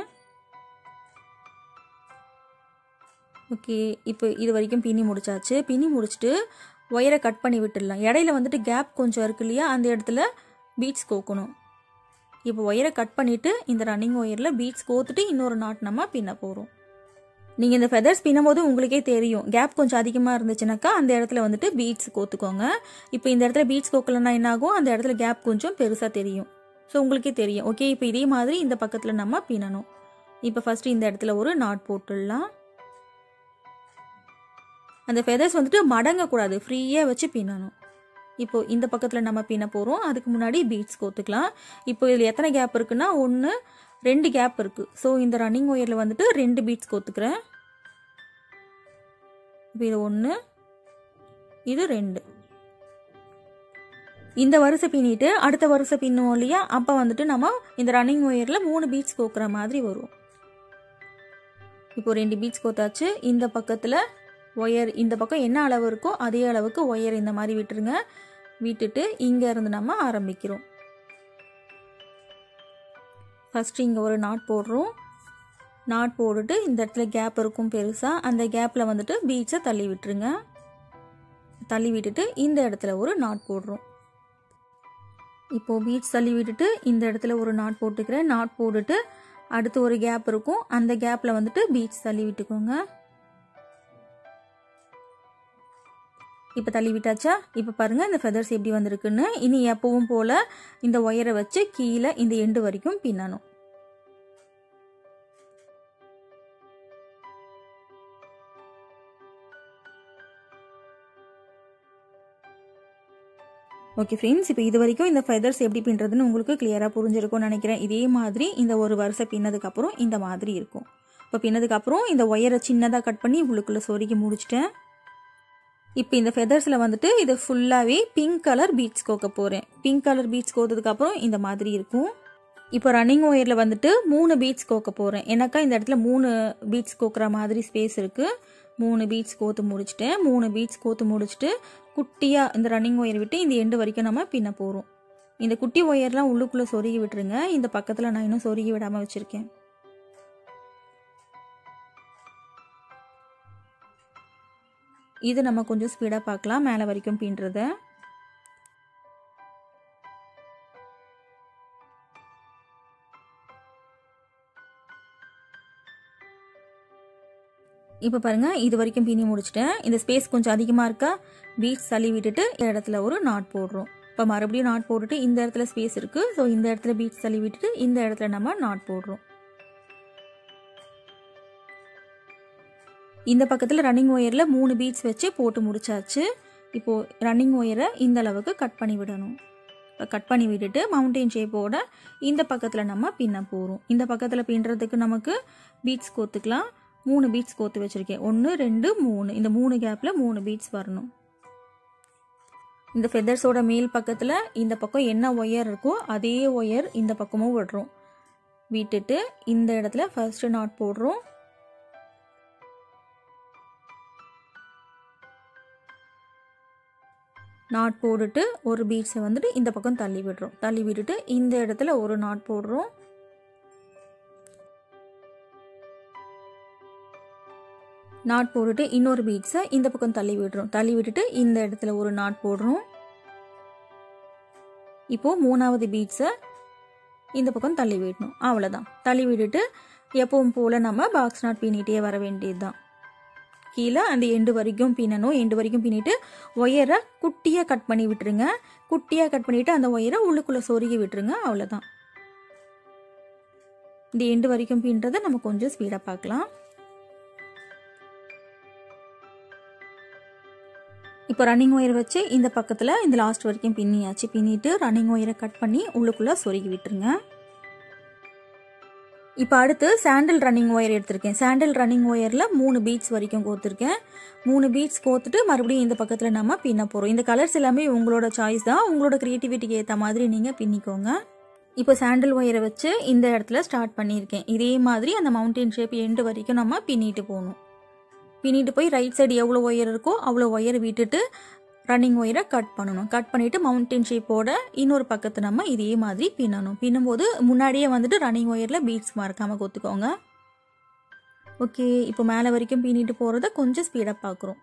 ஓகே இப்போ இது வரைக்கும் பின்னி முடிச்சாச்சு பின்னி முடிச்சுட்டு ஒயரை கட் பண்ணி விட்டுடலாம் இடையில வந்துட்டு கேப் கொஞ்சம் இருக்கு இல்லையா அந்த இடத்துல பீட்ஸ் கோக்கணும் இப்போ ஒயரை கட் பண்ணிவிட்டு இந்த ரன்னிங் ஒயரில் பீட்ஸ் கோத்துட்டு இன்னொரு நாட் நம்ம பின்ன போகிறோம் நீங்கள் இந்த ஃபெதர்ஸ் பின்னும் போது உங்களுக்கே தெரியும் கேப் கொஞ்சம் அதிகமாக இருந்துச்சுனாக்கா அந்த இடத்துல வந்துட்டு பீட்ஸ் கோத்துக்கோங்க இப்போ இந்த இடத்துல பீட்ஸ் கோக்கலன்னா என்ன ஆகும் அந்த இடத்துல கேப் கொஞ்சம் பெருசாக தெரியும் ஸோ உங்களுக்கே தெரியும் ஓகே இப்போ இதே மாதிரி இந்த பக்கத்தில் நம்ம பின்னணும் இப்போ ஃபஸ்ட்டு இந்த இடத்துல ஒரு நாட் போட்டுடலாம் அந்த ஃபெதர்ஸ் வந்துட்டு மடங்கக்கூடாது ஃப்ரீயாக வச்சு பின்னணும் இப்போ இந்த பக்கத்தில் நம்ம பின்ன போகிறோம் அதுக்கு முன்னாடி பீட்ஸ் கோத்துக்கலாம் இப்போ இதில் எத்தனை கேப் இருக்குன்னா ஒன்று ரெண்டு கேப் இருக்குது ஸோ இந்த ரன்னிங் ஒயரில் வந்துட்டு ரெண்டு பீட்ஸ் கோத்துக்கிறேன் இப்போ இது ஒன்று இது ரெண்டு இந்த வரிசை பின்னிட்டு அடுத்த வரிசை பின்னுவோம் இல்லையா அப்போ வந்துட்டு நம்ம இந்த ரன்னிங் ஒயரில் மூணு பீட்ஸ் கோக்குற மாதிரி வரும் இப்போ ரெண்டு பீட்ஸ் கோத்தாச்சு இந்த பக்கத்தில் ஒயர் இந்த பக்கம் என்ன அளவு இருக்கோ அதே அளவுக்கு ஒயர் இந்த மாதிரி விட்டுருங்க விட்டுட்டு இங்கே இருந்து நம்ம ஆரம்பிக்கிறோம் ஃபஸ்ட்டு இங்கே ஒரு நாட் போடுறோம் நாட் போட்டுட்டு இந்த இடத்துல கேப் இருக்கும் பெருசாக அந்த கேப்பில் வந்துட்டு பீட்ஸை தள்ளி விட்டுருங்க தள்ளி விட்டுட்டு இந்த இடத்துல ஒரு நாட் போடுறோம் இப்போது பீட்ஸ் தள்ளி விட்டுட்டு இந்த இடத்துல ஒரு நாட் போட்டுக்கிறேன் நாட் போட்டுட்டு அடுத்து ஒரு கேப் இருக்கும் அந்த கேப்பில் வந்துட்டு பீட்ஸ் தள்ளி விட்டுக்கோங்க இப்போ தள்ளி விட்டாச்சா இப்போ பாருங்கள் இந்த ஃபெதர்ஸ் எப்படி வந்திருக்குன்னு இனி எப்பவும் போல் இந்த ஒயரை வச்சு கீழே இந்த எண்டு வரைக்கும் பின்னணும் ஓகே ஃப்ரெண்ட்ஸ் இப்போ இது வரைக்கும் இந்த ஃபெதர்ஸ் எப்படி பின்னுறதுன்னு உங்களுக்கு கிளியராக புரிஞ்சிருக்கும்னு நினைக்கிறேன் இதே மாதிரி இந்த ஒரு வருஷம் பின்னதுக்கப்புறம் இந்த மாதிரி இருக்கும் இப்போ பின்னதுக்கப்புறம் இந்த ஒயரை சின்னதாக கட் பண்ணி உள்ளுக்குள்ளே சொருகி முடிச்சிட்டேன் இப்போ இந்த ஃபெதர்ஸில் வந்துட்டு இது ஃபுல்லாகவே பிங்க் கலர் பீட்ஸ் கோக்க போகிறேன் பிங்க் கலர் பீட்ஸ் கோத்ததுக்கப்புறம் இந்த மாதிரி இருக்கும் இப்போ ரன்னிங் ஒயரில் வந்துட்டு மூணு பீட்ஸ் கோக்க போகிறேன் எனக்கா இந்த இடத்துல மூணு பீட்ஸ் கோக்குற மாதிரி ஸ்பேஸ் இருக்குது மூணு பீட்ஸ் கோத்து முடிச்சிட்டேன் மூணு பீட்ஸ் கோத்து முடிச்சுட்டு குட்டியாக இந்த ரன்னிங் ஒயர் விட்டு இந்த எண்டு வரைக்கும் நம்ம பின்ன போகிறோம் இந்த குட்டி ஒயர்லாம் உள்ளுக்குள்ளே சொருகி விட்டுருங்க இந்த பக்கத்தில் நான் இன்னும் சொருகி விடாமல் வச்சுருக்கேன் இது நம்ம கொஞ்சம் ஸ்பீடாக பார்க்கலாம் மேலே வரைக்கும் பின்றத இப்போ பாருங்கள் இது வரைக்கும் பின்னி முடிச்சிட்டேன் இந்த ஸ்பேஸ் கொஞ்சம் அதிகமாக இருக்கா பீட்ஸ் தள்ளி விட்டுட்டு இந்த இடத்துல ஒரு நாட் போடுறோம் இப்போ மறுபடியும் நாட் போட்டுட்டு இந்த இடத்துல ஸ்பேஸ் இருக்குது ஸோ இந்த இடத்துல பீட்ஸ் தள்ளி விட்டுட்டு இந்த இடத்துல நம்ம நாட் போடுறோம் இந்த பக்கத்தில் ரன்னிங் ஒயரில் மூணு பீட்ஸ் வச்சு போட்டு முடிச்சாச்சு இப்போது ரன்னிங் ஒயரை இந்த அளவுக்கு கட் பண்ணி விடணும் இப்போ கட் பண்ணி விட்டுட்டு மவுண்டைன் ஷேப்போட இந்த பக்கத்தில் நம்ம பின்ன போகிறோம் இந்த பக்கத்தில் பின்னுறதுக்கு நமக்கு பீட்ஸ் கோத்துக்கலாம் மூணு பீட்ஸ் கோத்து வச்சுருக்கேன் ஒன்று ரெண்டு மூணு இந்த மூணு கேப்பில் மூணு பீட்ஸ் வரணும் இந்த ஃபெதர்ஸோட மேல் பக்கத்தில் இந்த பக்கம் என்ன ஒயர் இருக்கோ அதே ஒயர் இந்த பக்கமும் விடுறோம் விட்டுட்டு இந்த இடத்துல ஃபர்ஸ்ட் நாட் போடுறோம் நாட் போட்டுட்டு ஒரு பீட்ஸை வந்துட்டு இந்த பக்கம் தள்ளி விடுறோம் தள்ளி விட்டுட்டு இந்த இடத்துல ஒரு நாட் போடுறோம் நாட் போட்டுட்டு இன்னொரு பீட்ஸை இந்த பக்கம் தள்ளி விடுறோம் தள்ளி விட்டுட்டு இந்த இடத்துல ஒரு நாட் போடுறோம் இப்போது மூணாவது பீட்ஸை இந்த பக்கம் தள்ளி விடணும் அவ்வளோதான் தள்ளி விட்டுட்டு எப்பவும் போல் நம்ம பாக்ஸ் நாட் பின்னிட்டே வர வேண்டியது தான் கீழே அந்த எண்டு வரைக்கும் பின்னணும் எண்டு வரைக்கும் பின்னிட்டு ஒயரை குட்டியாக கட் பண்ணி விட்டுருங்க குட்டியாக கட் பண்ணிவிட்டு அந்த ஒயரை உள்ளுக்குள்ளே சொருகி விட்டுருங்க அவ்வளோதான் இந்த எண்டு வரைக்கும் பின்றதை நம்ம கொஞ்சம் ஸ்பீடாக பார்க்கலாம் இப்போ ரன்னிங் ஒயர் வச்சு இந்த பக்கத்தில் இந்த லாஸ்ட் வரைக்கும் பின்னியாச்சு பின்னிட்டு ரன்னிங் ஒயரை கட் பண்ணி உள்ளுக்குள்ளே சொருகி விட்டுருங்க இப்போ அடுத்து சாண்டில் ரன்னிங் ஒயர் எடுத்திருக்கேன் சாண்டில் ரன்னிங் ஒயரில் மூணு பீட்ஸ் வரைக்கும் கோத்துருக்கேன் மூணு பீட்ஸ் கோத்துட்டு மறுபடியும் இந்த பக்கத்தில் நம்ம பின்ன போகிறோம் இந்த கலர்ஸ் எல்லாமே உங்களோட சாய்ஸ் தான் உங்களோட க்ரியேட்டிவிட்டிக்கு ஏற்ற மாதிரி நீங்கள் பின்னிக்கோங்க இப்போ சாண்டில் ஒயரை வச்சு இந்த இடத்துல ஸ்டார்ட் பண்ணியிருக்கேன் இதே மாதிரி அந்த மவுண்டைன் ஷேப் எண்டு வரைக்கும் நம்ம பின்னிட்டு போகணும் பின்னிட்டு போய் ரைட் சைடு எவ்வளோ ஒயர் இருக்கோ அவ்வளோ ஒயர் விட்டுட்டு ரன்னிங் ஒயரை கட் பண்ணணும் கட் பண்ணிவிட்டு மவுண்டன் ஷேப்போட இன்னொரு பக்கத்தை நம்ம இதே மாதிரி பின்னணும் பின்னும்போது முன்னாடியே வந்துட்டு ரன்னிங் ஒயரில் பீட்ஸ் மறக்காமல் கொத்துக்கோங்க ஓகே இப்போ மேலே வரைக்கும் பின்னிட்டு போகிறத கொஞ்சம் ஸ்பீடாக பார்க்குறோம்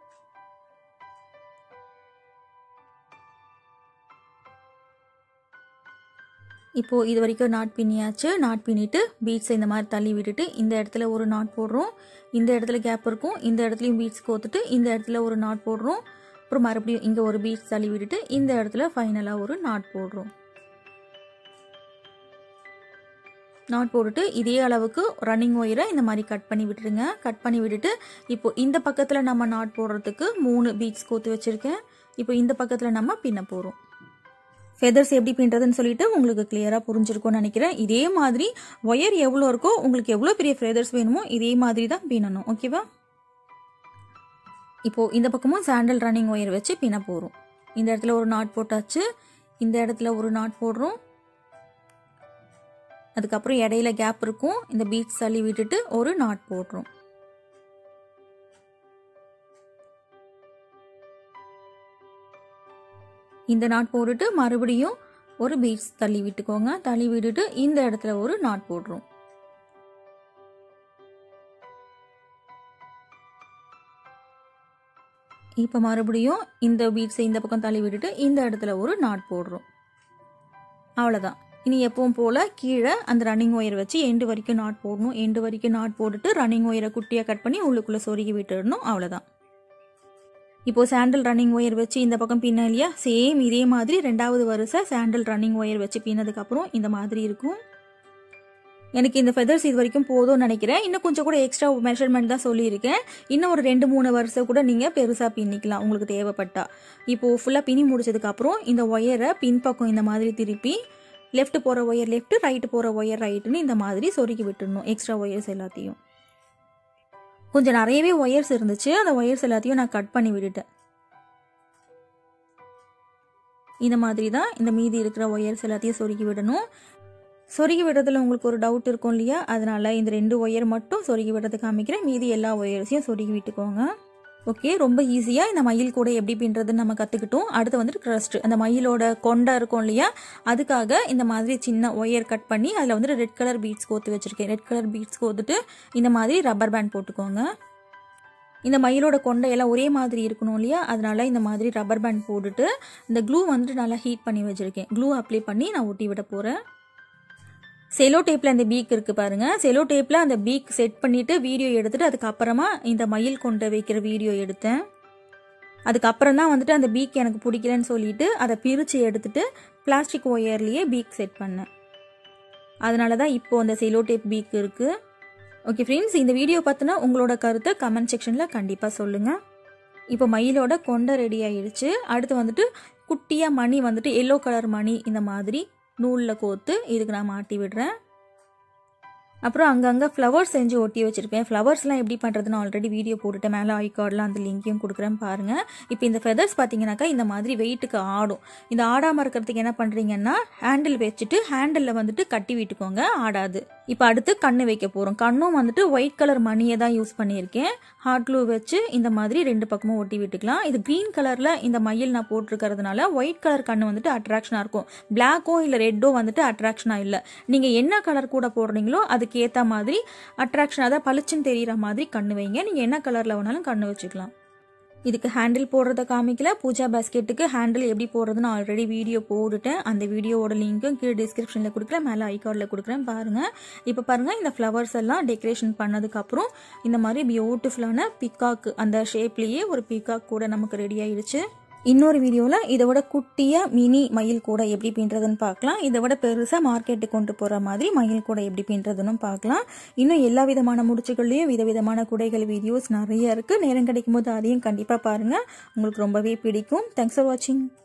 இப்போது இது வரைக்கும் நாட் பின்னியாச்சு நாட் பின்னிட்டு பீட்ஸை இந்த மாதிரி தள்ளி விட்டுட்டு இந்த இடத்துல ஒரு நாட் போடுறோம் இந்த இடத்துல கேப் இருக்கும் இந்த இடத்துலையும் பீட்ஸ் கோத்துட்டு இந்த இடத்துல ஒரு நாட் போடுறோம் அப்புறம் மறுபடியும் இங்கே ஒரு பீட்ஸ் தள்ளி விட்டுட்டு இந்த இடத்துல ஃபைனலாக ஒரு நாட் போடுறோம் நாட் போட்டுட்டு இதே அளவுக்கு ரன்னிங் ஒயரை இந்த மாதிரி கட் பண்ணி விட்டுருங்க கட் பண்ணி விட்டுட்டு இப்போ இந்த பக்கத்தில் நம்ம நாட் போடுறதுக்கு மூணு பீட்ஸ் கோத்து வச்சுருக்கேன் இப்போ இந்த பக்கத்தில் நம்ம பின்ன போகிறோம் ஃபெதர்ஸ் எப்படி பின்றதுன்னு சொல்லிட்டு உங்களுக்கு கிளியராக புரிஞ்சிருக்கும்னு நினைக்கிறேன் இதே மாதிரி ஒயர் எவ்வளோ இருக்கோ உங்களுக்கு எவ்வளோ பெரிய ஃபெதர்ஸ் வேணுமோ இதே மாதிரி தான் பின்னணும் ஓகேவா இப்போது இந்த பக்கமும் சாண்டல் ரன்னிங் ஒயர் வச்சு பின்ன போகிறோம் இந்த இடத்துல ஒரு நாட் போட்டாச்சு இந்த இடத்துல ஒரு நாட் போடுறோம் அதுக்கப்புறம் இடையில கேப் இருக்கும் இந்த பீட்ஸ் தள்ளி விட்டுட்டு ஒரு நாட் போடுறோம் இந்த நாட் போட்டுட்டு மறுபடியும் ஒரு பீட்ஸ் தள்ளி விட்டுக்கோங்க தள்ளி விட்டுட்டு இந்த இடத்துல ஒரு நாட் போடுறோம் இப்போ மறுபடியும் இந்த பீட்ஸை இந்த பக்கம் தள்ளி விட்டுட்டு இந்த இடத்துல ஒரு நாட் போடுறோம் அவ்வளோதான் இனி எப்பவும் போல் கீழே அந்த ரன்னிங் ஒயர் வச்சு எண்டு வரைக்கும் நாட் போடணும் எண்டு வரைக்கும் நாட் போட்டுட்டு ரன்னிங் ஒயரை குட்டியாக கட் பண்ணி உள்ளுக்குள்ளே சொருகி விட்டுடணும் அவ்வளோதான் இப்போ சாண்டில் ரன்னிங் ஒயர் வச்சு இந்த பக்கம் பின்ன இல்லையா சேம் இதே மாதிரி ரெண்டாவது வரிசை சாண்டில் ரன்னிங் ஒயர் வச்சு பின்னதுக்கப்புறம் இந்த மாதிரி இருக்கும் எனக்கு இந்த ஃபெதர்ஸ் இது வரைக்கும் போதும்னு நினைக்கிறேன் இன்னும் கொஞ்சம் கூட எக்ஸ்ட்ரா மெஷர்மெண்ட் தான் சொல்லியிருக்கேன் இன்னும் ஒரு ரெண்டு மூணு வருஷம் கூட நீங்கள் பெருசாக பின்னிக்கலாம் உங்களுக்கு தேவைப்பட்டா இப்போது ஃபுல்லாக பின்னி முடிச்சதுக்கப்புறம் இந்த ஒயரை பின்பக்கம் இந்த மாதிரி திருப்பி லெஃப்ட் போகிற ஒயர் லெஃப்ட் ரைட்டு போகிற ஒயர் ரைட்டுன்னு இந்த மாதிரி சொருக்கி விட்டுடணும் எக்ஸ்ட்ரா ஒயர்ஸ் எல்லாத்தையும் கொஞ்சம் நிறையவே ஒயர்ஸ் இருந்துச்சு அந்த ஒயர்ஸ் எல்லாத்தையும் நான் கட் பண்ணி விட்டுட்டேன் இந்த மாதிரி தான் இந்த மீதி இருக்கிற ஒயர்ஸ் எல்லாத்தையும் சொருகி விடணும் சொருகி விடுறதுல உங்களுக்கு ஒரு டவுட் இருக்கும் இல்லையா அதனால இந்த ரெண்டு ஒயர் மட்டும் சொருகி விடுறது காமிக்கிறேன் மீதி எல்லா ஒயர்ஸையும் சொருகி விட்டுக்கோங்க ஓகே ரொம்ப ஈஸியாக இந்த மயில் கூட எப்படி பின்றதுன்னு நம்ம கற்றுக்கிட்டோம் அடுத்து வந்துட்டு க்ரஸ்ட் அந்த மயிலோட கொண்டை இருக்கும் இல்லையா அதுக்காக இந்த மாதிரி சின்ன ஒயர் கட் பண்ணி அதில் வந்துட்டு ரெட் கலர் பீட்ஸ் கோத்து வச்சுருக்கேன் ரெட் கலர் பீட்ஸ் கோத்துட்டு இந்த மாதிரி ரப்பர் பேண்ட் போட்டுக்கோங்க இந்த மயிலோட கொண்டையெல்லாம் ஒரே மாதிரி இருக்கணும் இல்லையா அதனால இந்த மாதிரி ரப்பர் பேண்ட் போட்டுட்டு இந்த க்ளூ வந்துட்டு நல்லா ஹீட் பண்ணி வச்சுருக்கேன் க்ளூ அப்ளை பண்ணி நான் ஒட்டி விட போகிறேன் செலோ டேப்பில் அந்த பீக் இருக்குது பாருங்கள் செலோ டேப்பில் அந்த பீக் செட் பண்ணிவிட்டு வீடியோ எடுத்துகிட்டு அதுக்கப்புறமா இந்த மயில் கொண்டு வைக்கிற வீடியோ எடுத்தேன் அதுக்கப்புறம் தான் வந்துட்டு அந்த பீக் எனக்கு பிடிக்கலன்னு சொல்லிட்டு அதை பிரித்து எடுத்துட்டு பிளாஸ்டிக் ஒயர்லேயே பீக் செட் பண்ணேன் அதனால தான் இப்போ அந்த செலோ டேப் பீக் இருக்குது ஓகே ஃப்ரெண்ட்ஸ் இந்த வீடியோ பார்த்தினா உங்களோட கருத்தை கமெண்ட் செக்ஷனில் கண்டிப்பாக சொல்லுங்கள் இப்போ மயிலோட கொண்டை ரெடி ஆயிடுச்சு அடுத்து வந்துட்டு குட்டியாக மணி வந்துட்டு எல்லோ கலர் மணி இந்த மாதிரி நூலில் கோத்து இதுக்கு நான் மாட்டி விடுறேன் அப்புறம் அங்கங்கே ஃப்ளவர்ஸ் செஞ்சு ஒட்டி வச்சுருப்பேன் ஃப்ளவர்ஸ்லாம் எப்படி பண்ணுறதுன்னு ஆல்ரெடி வீடியோ போட்டுட்டேன் மேலே ஐ கார்டில் அந்த லிங்க்கையும் கொடுக்குறேன் பாருங்கள் இப்போ இந்த ஃபெதர்ஸ் பார்த்தீங்கன்னாக்கா இந்த மாதிரி வெயிட்டுக்கு ஆடும் இந்த ஆடாமல் இருக்கிறதுக்கு என்ன பண்ணுறீங்கன்னா ஹேண்டில் வச்சுட்டு ஹேண்டிலில் வந்துட்டு கட்டி விட்டுக்கோங்க ஆடாது இப்போ அடுத்து கண்ணு வைக்க போகிறோம் கண்ணும் வந்துட்டு ஒயிட் கலர் மணியை தான் யூஸ் பண்ணியிருக்கேன் ஹாட் க்ளூ வச்சு இந்த மாதிரி ரெண்டு பக்கமும் ஒட்டி விட்டுக்கலாம் இது க்ரீன் கலரில் இந்த மயில் நான் போட்டிருக்கிறதுனால ஒயிட் கலர் கண்ணு வந்துட்டு அட்ராக்ஷனாக இருக்கும் பிளாக்கோ இல்லை ரெட்டோ வந்துட்டு அட்ராக்ஷனாக இல்லை நீங்கள் என்ன கலர் கூட போடுறீங்களோ அதுக்கு ஏற்ற மாதிரி அட்ராக்ஷன் அதாவது பளிச்சுன்னு தெரிகிற மாதிரி கண்ணு வைங்க நீங்கள் என்ன கலரில் வேணாலும் கண்ணு வச்சுக்கலாம் இதுக்கு ஹேண்டில் போடுறத காமிக்கல பூஜா பாஸ்கெட்டுக்கு ஹேண்டில் எப்படி போடுறதுன்னு ஆல்ரெடி வீடியோ போட்டுட்டேன் அந்த வீடியோவோட லிங்க்கும் கீழே டிஸ்கிரிப்ஷனில் கொடுக்குறேன் மேலே ஐகார்டில் கொடுக்குறேன் பாருங்கள் இப்போ பாருங்கள் இந்த ஃப்ளவர்ஸ் எல்லாம் டெக்கரேஷன் பண்ணதுக்கப்புறம் இந்த மாதிரி பியூட்டிஃபுல்லான பிகாக் அந்த ஷேப்லேயே ஒரு பிகாக் கூட நமக்கு ரெடி ஆயிடுச்சு இன்னொரு வீடியோவில் இதை விட குட்டியாக மினி மயில் கூட எப்படி பின்றதுன்னு பார்க்கலாம் இதை விட பெருசாக மார்க்கெட்டுக்கு கொண்டு போகிற மாதிரி மயில் கூட எப்படி பின்றதுன்னு பார்க்கலாம் இன்னும் எல்லா விதமான முடிச்சுகள்லையும் விதவிதமான குடைகள் வீடியோஸ் நிறைய இருக்குது நேரம் கிடைக்கும் போது அதையும் கண்டிப்பாக பாருங்கள் உங்களுக்கு ரொம்பவே பிடிக்கும் தேங்க்ஸ் ஃபார் வாட்சிங்